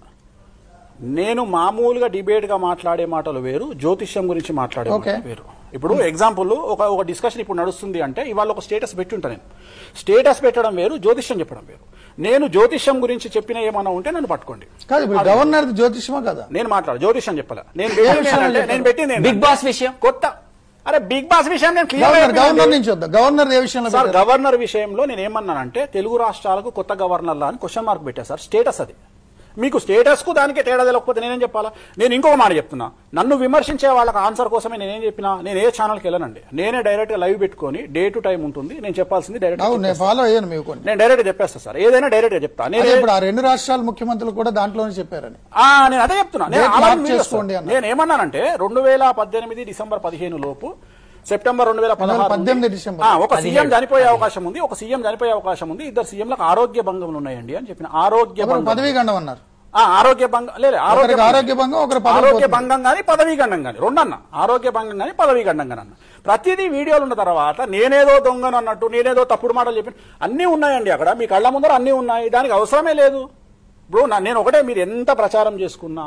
నేను మామూలుగా డిబేట్ గా మాట్లాడే మాటలు వేరు జ్యోతిష్యం గురించి మాట్లాడే Okay. మాటలు వేరు ఇప్పుడు ఎగ్జాంపుల్ ఒక ఒక డిస్కషన్ ఇప్పుడు నడుస్తుంది అంటే ఇవాళ ఒక స్టేటస్ పెట్టి ఉంటాను నేను స్టేటస్ పెట్టడం వేరు జ్యోతిష్యం చెప్పడం వేరు నేను జ్యోతిష్యం గురించి చెప్పిన ఏమన్నా ఉంటే నన్ను పట్టుకోండి కాదు ఇప్పుడు గవర్నర్ జ్యోతిషమా కదా నేను మాట్లాడు జ్యోతిష్యం చెప్పలే నేను పెట్టింది విషయం ఏంటంటే, చెప్పారు? నేను పెట్టింది ఏంటంటే, బిగ్ బాస్ విషయం కొత్త అరే బిగ్ బాస్ విషయం నేను క్లియర్ గవర్నర్ గవర్నర్ నుంచి వద్దా గవర్నర్ ఏ విషయంలో సార్ పెట్టారు? గవర్నర్ విషయంలో నేను ఏమన్నానంటే తెలుగు రాష్ట్రాలకు కొత్త గవర్నర్లా అని క్వశ్చన్ మార్క్ పెట్టా సార్ స్టేటస్ అది మీకు స్టేటస్ కు దానికి తేడా తెలియకపోతే నేనేం చెప్పాలా నేను ఇంకొక మాట చెప్తున్నా నన్ను విమర్శించే వాళ్ళకి ఆన్సర్ కోసమే నేనేం చెప్పినా నేను ఏ ఛానల్కి వెళ్ళనండి నేనే డైరెక్ట్ గా లైవ్ పెట్టుకొని డే టు టైం ఉంటుంది నేను చెప్పాల్సింది డైరెక్ట్ అవును నేను ఫాలో అయ్యాను మీకు కొన్ని నేను డైరెక్ట్ చెప్పేస్తా సార్ ఏదైనా డైరెక్ట్ గా చెప్తా నేను అదే ఇప్పుడు ఆ రెండు రాష్ట్రాల ముఖ్యమంత్రులు కూడా దాంట్లోనే చెప్పారని ఆ, నేను అదే చెప్తున్నా నేను Date అలా mark వీడియోస్ చేసుకోండి అన్న. నేను ఏమన్నానంటే రెండు వేల పద్దెనిమిది డిసెంబర్ పదిహేను లోపు సెప్టెంబర్ రెండు వేల పదహారు 2018 డిసెంబర్. ఆ, ఒక సీఎం చనిపోయే అవకాశం ఉంది ఒక సీఎం చనిపోయే అవకాశం ఉంది ఇద్దరు సీఎంలకు ఆరోగ్య భంగములు ఉన్నాయండి అని చెప్పిన ఆరోగ్య ఎవరు భంగం పదవీ గండం అన్నారు ఆ, ఆరోగ్య భంగం లేదు ఆరోగ్య ఒకరికి ఆరోగ్య భంగం ఒకరు పదవి ఆరోగ్య పోతుంది. భంగం కానీ పదవీ గండం కానీ రెండన్న ఆరోగ్య భంగం కానీ పదవీ గండం కానీ అన్న ప్రతిదీ వీడియోలు ఉన్న తర్వాత నేనేదో దొంగను అన్నట్టు నేనేదో తప్పుడు మాటలు చెప్పి అన్నీ ఉన్నాయండి అక్కడ మీ కళ్ళ ముందర అన్నీ ఉన్నాయి దానికి అవసరమే లేదు బ్రో నా- నేను ఒకటే మీరు ఎంత ప్రచారం చేసుకున్నా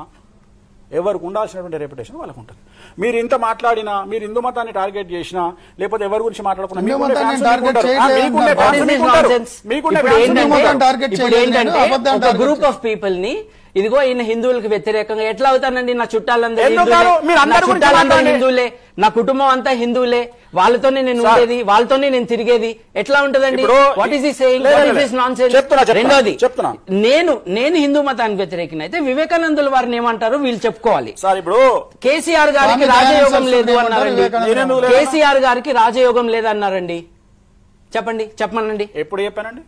ఎవరికి ఉండాల్సినటువంటి రెప్యుటేషన్ వాళ్ళకు ఉంటుంది మీరు ఇంత మాట్లాడినా మీరు హిందూ మతాన్ని టార్గెట్ చేసినా లేకపోతే ఎవరి గురించి మాట్లాడుకున్నా హిందూ మీకుండే మతాన్ని fans target మీకుంటారు. ఆ, చేయట్లేదు మీకుండే అంటున్నారు. fans What is this మీకుంటారు. nonsense? మీకుండే ఇప్పుడు fans ఏంటంటే- మీకుంటారు. హిందువులను target ఇప్పుడు చేయలేదు ఏంటంటే నేను, అబద్ధాలు ఒక target గ్రూప్ ఆఫ్ పీపుల్ ని ఇదిగో ఈయన హిందువులకు వ్యతిరేకంగా ఎట్లా అవుతానండి నా చుట్టాలందరూ ఎందుకు హిందువులే, కాదు? మీరు నా అందరి గురించి చుట్టాలందరూ మాట్లాడండి. హిందువులే నా కుటుంబం అంతా హిందువులే వాళ్ళతోనే నేను సార్. ఉండేది వాళ్ళతోనే నేను తిరిగేది ఎట్లా ఉంటదండి ఇప్పుడు వాట్ ఈస్ ఈ సేయింగ్ లేదు, వాట్ లేదు, ఈస్ దిస్ నాన్ సెన్స్ చెప్తున్నా, చెప్తున్నా, రెండోది చెప్తున్నా. నేను నేను హిందూ మతానికి వ్యతిరేకిన అయితే వివేకానందుల వారిని ఏమంటారు వీళ్ళు చెప్పుకోవాలి సార్ ఇప్పుడు కేసీఆర్ గారికి స్వామి రాజయోగం దయానంద లేదు సరస్వతి అన్నారండి వివేకానంద నేనెందుకు లేదన్నా? కేసీఆర్ గారికి రాజయోగం లేదన్నారండి చెప్పండి చెప్పమనండి ఎప్పుడు చెప్పానండి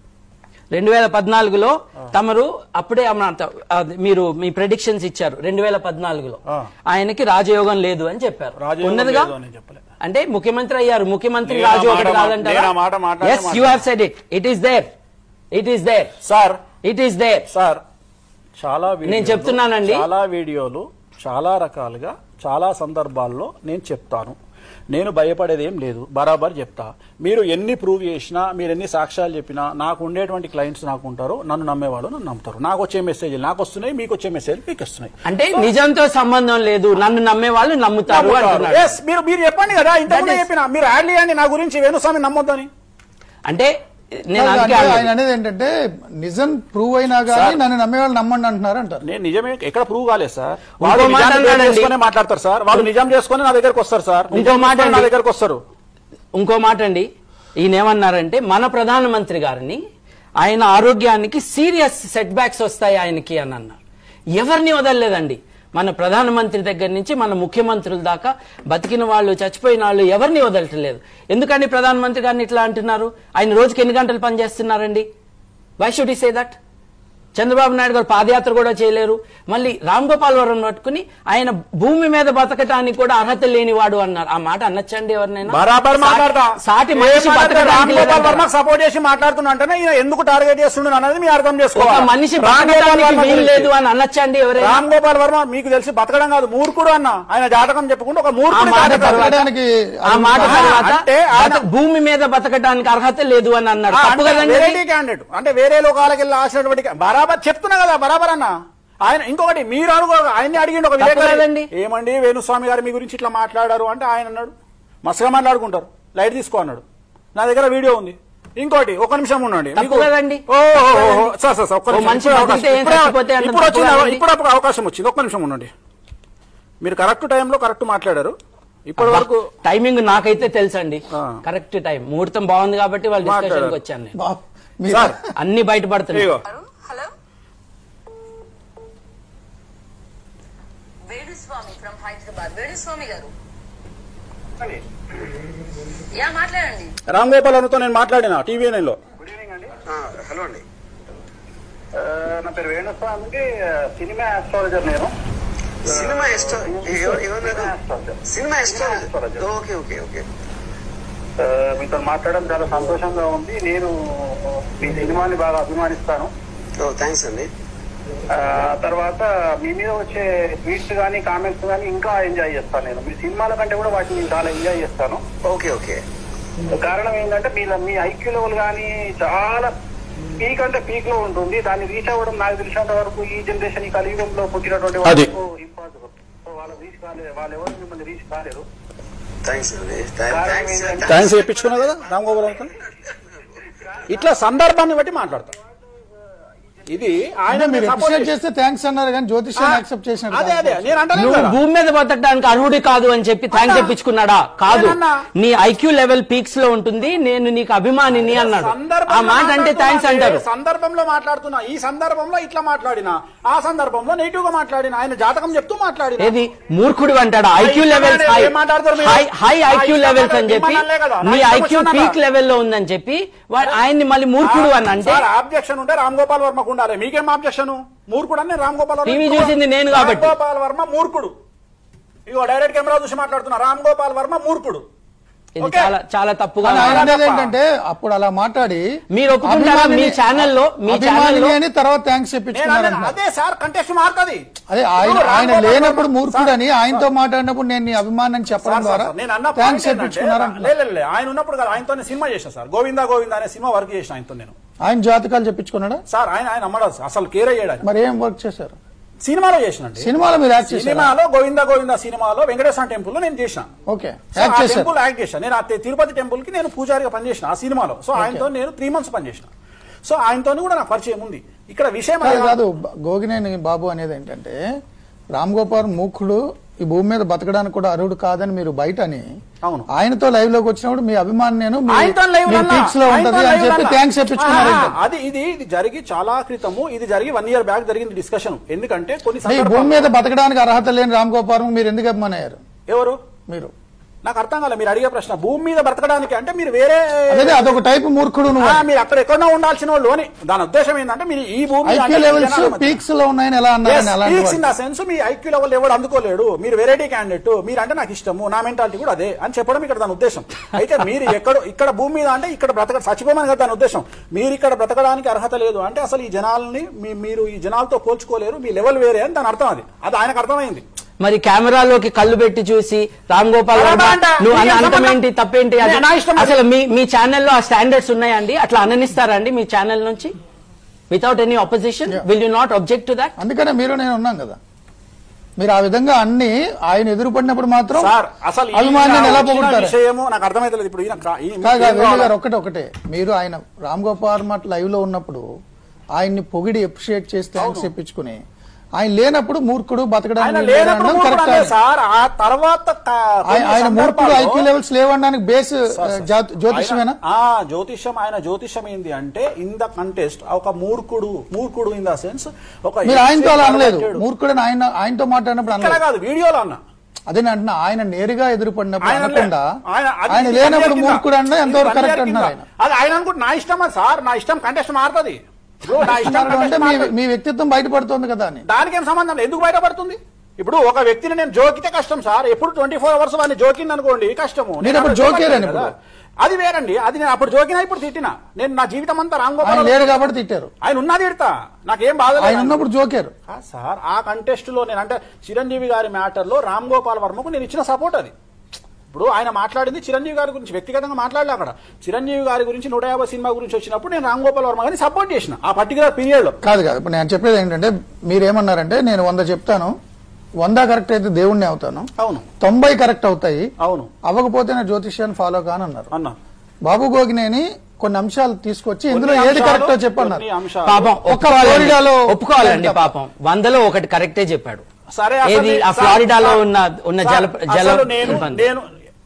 రెండు వేల పద్నాలుగులో తమరు అప్పుడే అమ్మ- అది మీరు మీ ప్రెడిక్షన్స్ ఇచ్చారు రెండు వేల పద్నాలుగులో ఆ. ఆయనకి రాజయోగం లేదు అని చెప్పారు రాజయోగం ఉన్నదిగా లేదు అని చెప్పలే. అంటే ముఖ్యమంత్రి అయ్యారు ముఖ్యమంత్రి నేను ఆ రాజు ఒకటి మాట మా- కాదంటారా నేను ఆ మాట మాట్లాడే yes you have said it it is there it is there sir it is there sir చాలా వీడియోలు- నేను చెప్తున్నానండి. చాలా వీడియోలు చాలా రకాలుగా చాలా సందర్భాల్లో నేను చెప్తాను నేను భయపడేది ఏం లేదు బరాబర్ చెప్తా మీరు ఎన్ని ప్రూవ్ చేసినా మీరు ఎన్ని సాక్ష్యాలు చెప్పినా నాకు ఉండేటువంటి క్లయింట్స్ నాకు ఉంటారు నన్ను నమ్మేవాళ్ళు నన్ను నమ్ముతారు నాకు వచ్చే మెసేజ్ నాకు వస్తున్నాయి మీకు వచ్చే మెసేజ్ మీకు వస్తున్నాయి అంటే నిజంతో సంబంధం లేదు నన్ను నమ్మే వాళ్ళు నమ్ముతారు అంటున్నారు Yes, మీరు మీరు చెప్పండి కదా ఇంతకుముందే That is- చెప్పిన మీరు యాడ్ చేయండి నా గురించి వేణుస్వామి నమ్మొద్దని అంటే నేను అంటే అందుకే ఆయన అన్నాను. అనేది ఏంటంటే నిజం ప్రూవ్ అయినా కానీ సార్. నన్ను నమ్మేవాళ్ళు నమ్మండి అంటున్నారు అంటారు నేను నిజమే ఎక్కడ ప్రూవ్ కాలేదు సార్ ఇంకో వాళ్ళు మాట నిజాన్ని అన్నాడండి. చేసుకునే మాట్లాడతారు సార్ వాళ్ళు నిజం చేసుకుని నా దగ్గరకు వస్తారు సార్ ఇంకో నిజం మాట చేసుకొని నా అండి. దగ్గరకు వస్తారు ఇంకో మాట అండి ఈయన ఏమన్నారంటే మన ప్రధానమంత్రి గారిని ఆయన ఆరోగ్యానికి సీరియస్ సెట్ బ్యాక్స్ వస్తాయి ఆయనకి అని అన్నారు ఎవరిని వదలలేదండి మన ప్రధానమంత్రి దగ్గర నుంచి మన ముఖ్యమంత్రుల దాకా బతికిన వాళ్ళు చచ్చిపోయిన వాళ్ళు ఎవరిని వదలట్లేదు ఎందుకండి ప్రధానమంత్రి గారిని ఇట్లా అంటున్నారు ఆయన రోజుకి ఎన్ని గంటలు పనిచేస్తున్నారండి వై షుడ్ ఈ సే దట్ చంద్రబాబు నాయుడు గారు పాదయాత్ర కూడా చేయలేరు మళ్ళీ రామ్ గోపాల్ వర్మ పట్టుకుని ఆయన భూమి మీద బతకటానికి కూడా అర్హత లేనివాడు అన్నారు ఆ మాట అనొచ్చండి ఎవరినైనా బరాబర్ సాటి- మాట్లాడతా సాటి ఏ మనిషి మాట్లాడితే రామ్ బతకడానికి గోపాల్ లేదంటారా? వర్మకు సపోర్ట్ చేసి మాట్లాడుతున్నా అంటే ఈయన ఎందుకు టార్గెట్ చేస్తుండ అనేది మీరు అర్థం ఒక చేసుకోవాలి మనిషి రామ్ గోపాల్ బతకడానికి వర్మ వీలు గురించి. లేదు అని అనొచ్చండి ఎవరైనా రామ్ గోపాల్ వర్మ మీకు తెలిసి బతకడం కాదు మూర్ఖుడు అన్న ఆయన జాతకం చెప్పుకుంటూ ఒక ఆ మూర్ఖుడు మాట జాతకం. తర్వాత బతకడానికి ఆ మాట ఆ, తర్వాత అంటే ఆయన- బత- భూమి మీద బతకడానికి అర్హత లేదు అని అన్నాడు ఆ, తప్పు అంటే కదండి వెరైటీ క్యాండిడేట్ అంటే వేరే లోకాలకు వెళ్ళి ఆసినటువంటి బరాబర్ చెప్తున్నా కదా బరాబర్ అన్న ఆయన ఇంకొకటి మీరు అడుగు ఆయన్ని అడిగిండు ఒక తప్పు విలేకరి. కదండి. ఏమండి వేణుస్వామి గారు మీ గురించి ఇట్లా మాట్లాడారు అంటే ఆయన అన్నాడు మస్తుగా మాట్లాడుకుంటారు లైట్ తీసుకో అన్నాడు నా దగ్గర వీడియో ఉంది ఇంకోటి ఒక నిమిషం ఉండండి తప్పు మీకు- కదండి. ఓ, ఓ, ఓ, ఓ, సార్ సార్ సార్, ఒక్క ఓ నిమిషం. మనిషి ఇప్పుడే బతికితే అవకాశం- ఏం ఇప్పుడే- చచ్చిపోతే అంత ఇప్పుడు తప్పు వచ్చింది కదండి. ఇప్పుడు అప్పుడు అవకాశం వచ్చింది ఒక్క నిమిషం ఉండండి మీరు కరెక్ట్ టైంలో కరెక్ట్ మాట్లాడారు ఇప్పటి వరకు టైమింగ్ నాకైతే తెలుసండి ఆ. కరెక్ట్ టైం ముహూర్తం బాగుంది కాబట్టి వాళ్ళ డిస్కషన్ మాట్లాడారు. వచ్చాను నేను బాబ్, మీరు- సార్ అన్ని బయటపడుతున్నాయి ఇదిగో హలో వేణుస్వామి ఫ్రమ్ హైదరాబాద్ వేణుస్వామి గారు యా మాట్లాడండి రామ్ గోపాల్ వర్మతో నేను మాట్లాడిన టీవీ నైన్లో గుడ్ ఈవినింగ్ అండి హలో అండి ఆ, నా పేరు వేణుస్వామి అండి సినిమా ఆస్ట్రాలజర్ నేను సినిమా ఎస్ట్రా ఎవరు- ఎవరు cinema astrologer cinema extra astrologer. Okay okay okay ఆ, మీతో మాట్లాడడం చాలా సంతోషంగా ఉంది నేను మీ సినిమాని బాగా అభిమానిస్తాను ఓ థ్యాంక్స్ అండి ఆ, తర్వాత మీ మీద వచ్చే ట్వీట్స్ కానీ కామెంట్స్ కానీ ఇంకా ఎంజాయ్ చేస్తాను నేను మీ సినిమాల కంటే కూడా వాటిని నేను చాలా ఎంజాయ్ చేస్తాను ఓకే ఓకే కారణం ఏంటంటే మీ మీ ఐక్యూ లెవెల్ కానీ చాలా పీక్ అంటే పీక్ లో ఉంటుంది దాన్ని రీచ్ అవ్వడం నాకు తెలిసినంత వరకు ఈ జనరేషన్ ఈ కలియుగంలో పుట్టినటువంటి అది. వాళ్ళకు ఇంపాసిబుల్ సో వాళ్ళు రీచ్ కాలేదు వాళ్ళు ఎవరు మిమ్మల్ని రీచ్ కాలేరు థ్యాంక్స్ అండి కారణం థ్యాంక్స్ ఏంటంటే థ్యాంక్స్ చెప్పించుకున్నా కదా రామ్ గోపాల్ వర్మ ఇట్లా సందర్భాన్ని బట్టి మాట్లాడతాం ఇది ఆయన అంటే మీరు support అప్రిషియేట్ చేసి- చేస్తే థ్యాంక్స్ అన్నారు కానీ జ్యోతిష్యాన్ని యాక్సెప్ట్ చేసినట్టు అదే అదే కాదు. నేను అంటలేదు నువ్వు కదా. భూమి మీద బతకడానికి అర్హుడి కాదు అని చెప్పి థ్యాంక్స్ అన్నా. చెప్పించుకున్నాడా కాదు నేనన్నా. నీ ఐక్యూ లెవెల్ పీక్స్ లో ఉంటుంది నేను నీకు అభిమానిని అన్నాడు ఆ సందర్భంలో మాట అంటే మాట్లాడుతున్నా థ్యాంక్స్ అంటే అంటారు సందర్భంలో మాట్లాడుతున్నా ఈ సందర్భంలో ఇట్లా మాట్లాడినా ఆ సందర్భంలో నెగిటివ్ గా మాట్లాడిన ఆయన జాతకం చెప్తూ మాట్లాడిన ఏది మూర్ఖుడు అంటాడా ఐక్యూ ఏం లెవెల్స్ హై ఏం మాట్లాడతారు మీరు? హై హై ఆ ఐక్యూ ఇష్టం లెవెల్స్ అని మాట్లాడి చెప్పి మిమ్మల్ని అనలే కదా. నా నీ ఇష్టం ఐక్యూ వచ్చిందన్న. పీక్ లెవెల్లో ఉందని చెప్పి వాడు ఆయన్ని మళ్ళీ మూర్ఖుడు అని అంటే సార్ ఆబ్జెక్షన్ ఉంటే రామ్ గోపాల్ వర్మకు ఉండాలి మీకేం ఆబ్జెక్షన్ మూర్ఖుడు అని రామ్ గోపాల్ వర్మ టీవీ చూసింది నేను కాబట్టి. రామ్ గోపాల్ వర్మ మూర్ఖుడు ఇగో డైరెక్ట్ కెమెరా చూసి మాట్లాడుతున్నా రామ్ గోపాల్ వర్మ మూర్ఖుడు ఇది ఓకే. చాలా చాలా తప్పుగా కానీ ఆయన మాట్లాడారు. అనేది ఏంటంటే అప్పుడు అలా మాట్లాడి మీరు ఒప్పుకుంటారా? అభిమానిని- మీ ఛానల్లో- మీ అభిమానిని ఛానల్లో- అని తర్వాత థ్యాంక్స్ నేను చెప్పించుకున్నారు అన్నాను, అదే సార్ కంటెస్ట్ మారుతుంది అదే ఆయన ఇప్పుడు రామ్ ఆయన గోపాల్ లేనప్పుడు వర్మ- మూర్ఖుడని సార్, ఆయనతో మాట్లాడినప్పుడు నేను నీ అభిమానం సార్, చెప్పడం సార్, ద్వారా సార్, నేను అన్న థ్యాంక్స్ point ఏంటంటే, చెప్పించుకున్నారు లే, లే, లే, ఆయన ఉన్నప్పుడు కదా ఆయనతో సినిమా చేసిన సార్ గోవిందా గోవిందా అనే సినిమా వర్క్ చేసిన ఆయనతో నేను ఆయన జాతకాలు చెప్పించుకున్నాడా సార్ ఆయన ఆయన అమ్మడు అసలు కేర్ అయ్యాడు మరి ఏం వర్క్ చేశారు సినిమాలో చేసినండి సినిమాలో మీరు యాక్ట్ చేశారు సినిమాలో గోవిందా గోవిందా సినిమాలో వెంకటేశ్వర టెంపుల్ లో నేను చేసిన ఓకే సో యాక్ట్ ఆ చేశారు టెంపుల్ యాక్ట్ చేశాను నేను ఆ తి- తిరుపతి టెంపుల్ కి నేను పూజారిగా పనిచేసిన ఆ సినిమాలో సో ఆయనతో నేను త్రీ మంత్స్ పనిచేసిన సో ఆయనతో కూడా నాకు పరిచయం ఉంది ఇక్కడ విషయం కాదు అది కాదు బ- గోగినేని బాబు అనేది ఏంటంటే రామ్ గోపాల్ మూర్ఖుడు ఈ భూమి మీద బతకడానికి కూడా అర్హుడు కాదని మీరు బయట అని అవును. ఆయనతో లైవ్ లోకి వచ్చినప్పుడు మీ అభిమాని నేను మీ- ఆయనతో live మీ లన్నా. peaks లో ఆయనతో ఉంటది అని live చెప్పి లన్నా. థ్యాంక్స్ చెప్పించుకున్నారు ఆ, ఏంటంటే. అది ఇది ఇది జరిగి చాలా క్రితము ఇది జరిగి వన్ ఇయర్ బ్యాక్ జరిగింది డిస్కషన్ ఎందుకంటే కొన్ని ఈ భూమి సందర్భాల్లో- మీద బతకడానికి అర్హత లేని రామ్ గోపాల్ మీరు ఎందుకు అభిమానయ్యారు ఎవరు మీరు నాకు అర్థం కాలే మీరు అడిగే ప్రశ్న భూమి మీద బ్రతకడానికి అంటే మీరు వేరే అదే అదొక టైప్ మూర్ఖుడు నువ్వు ఆ, మీరు అక్కడ ఎక్కడో ఉండాల్సిన వాళ్ళు అని దాని ఉద్దేశం ఏంటంటే మీరు ఈ భూమి మీద ఐక్యూ అంటే లెవెల్స్ జనాల మధ్య- పీక్స్ లో ఉన్నాయని ఎలా అన్నారని అలాంటి స్పీక్స్ ఇన్ వాళ్ళు. ద సెన్స్ మీ ఐక్యూ లెవెల్ ఎవడు అందుకోలేడు మీరు వెరైటీ క్యాండిడేట్ మీరు అంటే నాకు ఇష్టము నా మెంటాలిటీ కూడా అదే అని చెప్పడం ఇక్కడ దాని ఉద్దేశం అయితే మీరు ఎక్కడ ఇక్కడ భూమి మీద అంటే ఇక్కడ బ్రతక చచ్చిపోమని కదా దాని ఉద్దేశం మీరు ఇక్కడ బ్రతకడానికి అర్హత లేదు అంటే అసలు ఈ జనాల్ని మీ- మీరు ఈ జనాలతో పోల్చుకోలేరు మీ లెవెల్ వేరే అని దాని అర్థం అది అది ఆయనకు అర్థమైంది మరి కెమెరాలోకి కళ్ళు పెట్టి చూసి రామ్ గోపాల్ అలా వర్మ అంట. నువ్వు అన్న నీకేం అంతం సంబంధం? ఏంటి తప్పేంటి అది- నే- నా ఇష్టం అది. అసలు మీ మీ ఛానల్లో ఆ స్టాండర్డ్స్ ఉన్నాయండి అట్లా అననిస్తారా అండి మీ ఛానల్ నుంచి without any opposition will you not object to that అందుకనే మీరు నేను ఉన్నాం కదా మీరు ఆ విధంగా అన్ని ఆయన ఎదురుపడినప్పుడు మాత్రం సార్ అసలు ఈయన అభిమానులను ఎలా వచ్చిన పొగుడుతారు విషయము నాకు అర్థమైతలేదు ఇప్పుడు ఈయన కా- ఈ- కాదు ఏం వేణు కావాలా? గారు ఒకటే ఒకటే మీరు ఆయన రామ్ గోపాల్ మట్ లైవ్ లో ఉన్నప్పుడు ఆయన్ని పొగిడి అప్రిషియేట్ చేసి థ్యాంక్స్ చెప్పించుకుని ఆయన లేనప్పుడు మూర్ఖుడు ఆయన బతకడానికి లేనప్పుడు అనడం మూర్ఖుడు కరెక్ట్ అనే కాదు. సార్ ఆ తర్వాత క- ఆయన- కొన్ని ఆయన మూర్ఖుడు సందర్భాల్లో- ఐక్యూ లెవెల్స్ లేవడానికి బేస్ సార్, సార్. జ్యోతిషమేనా ఆయన- ఆ జ్యోతిషం ఆయన జ్యోతిషం ఏంది అంటే ఇన్ ద కంటెస్ట్ ఒక మూర్ఖుడు మూర్ఖుడు ఇన్ ద సెన్స్ ఒక మీరు ఆయనతో అలా అనలేదు ఎక్స్పీరియన్స్ మూర్ఖుడని ఆయన ఆయనతో మాట్లాడినప్పుడు ఇక్కడ అనలేదు కాదు వీడియోలో అన్న అదే నేను అంటున్నా ఆయన నేరుగా ఎదురుపడినప్పుడు ఆయన అనకుండా ఆయన- అది ఆయన ఇది లేనప్పుడు వన్ ఇయర్ మూర్ఖుడు అంటే కింద. ఎంతవరకు ఇది వన్ కరెక్ట్ ఇయర్ అంటున్నారు కింద. ఆయన అది ఆయన అనుకుంటే నా ఇష్టమా సార్ నా ఇష్టం కంటెస్ట్ మారుతుంది ఇప్పుడు నా ఇష్టం అంటే contest మీ మారుతుంది. మీ వ్యక్తిత్వం బయటపడుతుంది కదా అని దానికి ఏం సంబంధం లేదు ఎందుకు బయటపడుతుంది ఇప్పుడు ఒక వ్యక్తిని నేను జోకితే కష్టం సార్ ఎప్పుడు ట్వంటీ ఫోర్ అవర్స్ వాడిని జోకింది అనుకోండి కష్టము మీరు నేను అప్పుడు అప్పుడు జోకేరని కదా. అది వేరండి అది నేను అప్పుడు జోకినా ఇప్పుడు తిట్టినా నేను నా జీవితం అంతా రామ్ ఆయన గోపాల్ లేడు కాబట్టి తిట్టారు ఆయన ఉన్నది తిడతా నాకేం బాధ లేదు. ఆయన ఉన్నప్పుడు జోకారు ఆ సార్ ఆ కంటెస్ట్ లో నేను అంటే చిరంజీవి గారి మ్యాటర్ లో రామ్ గోపాల్ వర్మకు నేను ఇచ్చిన సపోర్ట్ అది ఇప్పుడు ఆయన మాట్లాడింది చిరంజీవి గారి గురించి వ్యక్తిగతంగా మాట్లాడలే అక్కడ చిరంజీవి గారి గురించి నూట యాభై సినిమా గురించి వచ్చినప్పుడు నేను రామ్ గోపాల్ వర్మ గారిని సపోర్ట్ చేసిన ఆ పర్టికులర్ పీరియడ్ లో కాదు కాదు ఇప్పుడు నేను చెప్పేది ఏంటంటే మీరేమన్నారంటే నేను వంద చెప్తాను వంద కరెక్ట్ అయితే దేవుణ్ణి అవుతాను అవును తొంభై కరెక్ట్ అవుతాయి అవును అవ్వకపోతే నా జ్యోతిష్యాన్ని ఫాలో కానన్నారు అన్నా బాబు గోగినేని కొన్ని అంశాలు తీసుకొచ్చి ఇందులో కొన్ని ఏది అంశాలు, కరెక్టో చెప్పన్నారు కొన్ని అంశాలు. పాపం ఒక్క ఒప్పుకోవాలండి. ఫ్లోరిడాలో ఒప్పుకోవాలండి తప్ప. పాపం వందలో ఒకటి కరెక్టే చెప్పాడు సరే అసలు ఏది ఆ సార్, ఫ్లారిడాలో సార్, ఉన్న ఉన్న సార్, జల జల అసలు నేను ఇబ్బంది. నేను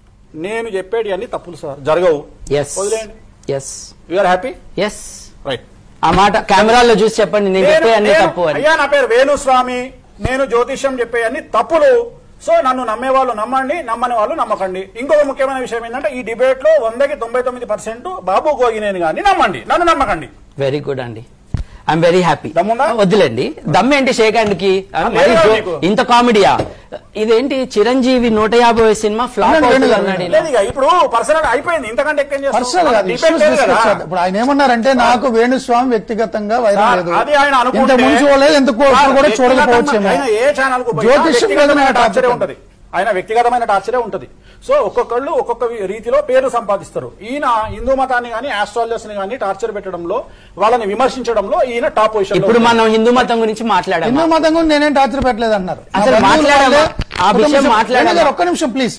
నేను చెప్పేటి అన్ని తప్పులు సార్ జరగవు ఎస్ వదిలేయండి yes you're happy yes right ఆ మాట కెమెరాలో చూసి చెప్పండి నేను చెప్పే అన్ని తప్పు అని అయ్యా నా పేరు వేణుస్వామి నేను జ్యోతిష్యం చెప్పే అన్ని తప్పులు సో నన్ను నమ్మే వాళ్ళు నమ్మండి నమ్మని వాళ్ళు నమ్మకండి ఇంకొక ముఖ్యమైన విషయం ఏంటంటే ఈ డిబేట్ లో వందకి తొంభై తొమ్మిది పర్సెంట్ బాబు గోగినేని గాని నమ్మండి నన్ను నమ్మకండి వెరీ గుడ్ అండి ఐఎమ్ వెరీ హ్యాపీ దమ్ముందా? వద్దులేండి దమ్ ఏంటి షేక్ హ్యాండ్ కి ఆ, లేదు మరి జో- నీకు. ఇంత కామెడీయా ఇదేంటి చిరంజీవి నూట యాభై సినిమా ఫ్లాప్ వినండి, అవుతుంది వినండి, అన్నాడు ఈయన. లేదు ఇక ఇప్పుడు పర్సనల్ అయిపోయింది ఇంతకంటే ఎక్కువ ఏం చేస్తాం? పర్సనల్ కాదు Debate issues లేదు discuss కదా. చేద్దాం. ఇప్పుడు ఆయన ఏమన్నారంటే నాకు వేణుస్వామి వ్యక్తిగతంగా వైరం సార్, లేదు అది ఆయన ఇంత అనుకుంటే ముందు చూడలేదు ఎందుకు సార్, ఇప్పుడు కూడా చూడకపోవచ్చేమో వ్యక్తిగతంగా ఆయన ఏ ఛానల్ కు పోయినా జ్యోతిష్యం మీద వ్యక్తిగతమైన నాకు టార్చరే టాపిక్ ఉంటది ఆయన వ్యక్తిగతమైన టార్చరే ఉంటది సో ఒక్కొక్కళ్ళు ఒక్కొక్క రీతిలో పేరు సంపాదిస్తారు ఈయన హిందూ మతాన్ని గానీ ఆస్ట్రాలజర్స్ ని గానీ టార్చర్ పెట్టడంలో వాళ్ళని విమర్శించడంలో ఈయన టాప్ పొజిషన్ ఇప్పుడు మనం హిందూ మతం గురించి మాట్లాడాము హిందూ మతం గురించి నేనేం టార్చర్ పెట్టలేదు అన్నారు అసలు నా బంధువులు మాట్లాడామా? వాళ్ళే- ఆ ఒక్క విషయం నిమిషం, మాట్లాడామా? వేణు గారు, ఒక్క నిమిషం ప్లీజ్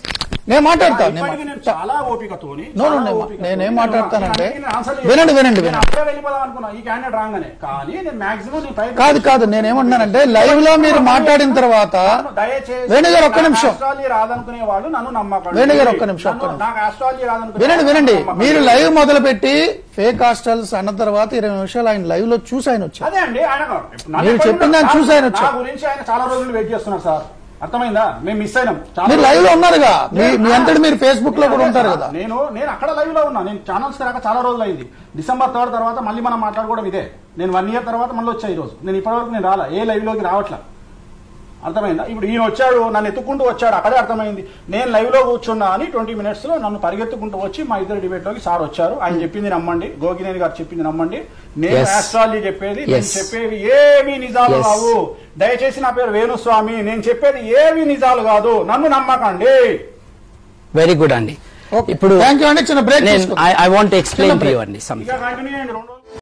నేను మాట్లాడతా, నేను ఇప్పటికీ నేను చాలా ఓపికతోని No, no, చాలా నేను- ఓపికతోని నేనేం నేను మాట్లాడతానంటే, నేను నేను answer వినండి, వినండి, నేను వినండి. అప్పుడే వెళ్ళిపోదాం అనుకున్నా ఈ క్యాండిడేట్ రాగానే కానీ నేను మాక్సిమం నీ ప్రయత్నం కాదు కాదు నేనేమంటున్నానంటే లైవ్ లో మీరు మాట్లాడిన తర్వాత దయచేసి వేణుగారు ఒక్క నాకు నిమిషం. ఆస్ట్రాలజీ రాదనుకునే వాళ్ళు నన్ను నమ్మకండి వేణుగారు ఒక్క నిమిషం, ఒక్క నన్ను- నిమిషం. నాకు ఆస్ట్రాలజీ రాదనుకునే వినండి వాళ్ళు వినండి నన్ను మీరు నమ్మకండి. లైవ్ మొదలు పెట్టి ఫేక్ హాస్టల్స్ అన్న తర్వాత ఇరవై నిమిషాలు ఆయన లైవ్ లో చూసి ఆయన వచ్చారు అదే అండి ఆయన నన్ను మీరు ఎప్పుడు చెప్పిన దాన్ని నా- చూసి ఆయన వచ్చారు. నా గురించి ఆయన చాలా రోజులు వెయిట్ చేస్తున్నారు సార్ అర్థమైందా మేము మిస్ అయినాం చాలా మీరు లైవ్ లో రోజులు. ఉన్నారుగా మీ మీ నేను- అంతటి మీరు ఫేస్బుక్ లో కూడా ఉంటారు కదా నేను నేను అక్కడ లైవ్ లో ఉన్నా నేను ఛానల్స్ రాక చాలా రోజులు అయింది డిసెంబర్ థర్డ్ తర్వాత మళ్ళీ మనం మాట్లాడుకోవడం ఇదే నేను వన్ ఇయర్ తర్వాత మళ్ళీ వచ్చా ఈ రోజు నేను ఇప్పటివరకు నేను రాలా ఏ లైవ్ లోకి రావట్లా అర్థమైందా ఇప్పుడు ఈయన వచ్చాడు నన్ను ఎత్తుకుంటూ వచ్చాడు అక్కడే అర్థమైంది నేను లైవ్ లో కూర్చున్నా అని ట్వంటీ మినిట్స్ లో నన్ను పరిగెత్తుకుంటూ వచ్చి మా ఇద్దరు డిబేట్ లోకి సార్ వచ్చారు ఆయన చెప్పింది నమ్మండి గోగినేని గారు చెప్పింది నమ్మండి నేను Yes. ఆస్ట్రాలజీ చెప్పేది నేను Yes. చెప్పేవి ఏవి నిజాలు Yes. కావు దయచేసి నా పేరు వేణుస్వామి నేను చెప్పేది ఏవి నిజాలు కాదు నన్ను నమ్మకండి వెరీ గుడ్ అండి ఓకే ఇప్పుడు థ్యాంక్ యూ అండి చిన్న బ్రేక్ నేను I want explain to you అండి ఇక సంథింగ్ కంటిన్యూ చేయండి రెండు రోజులు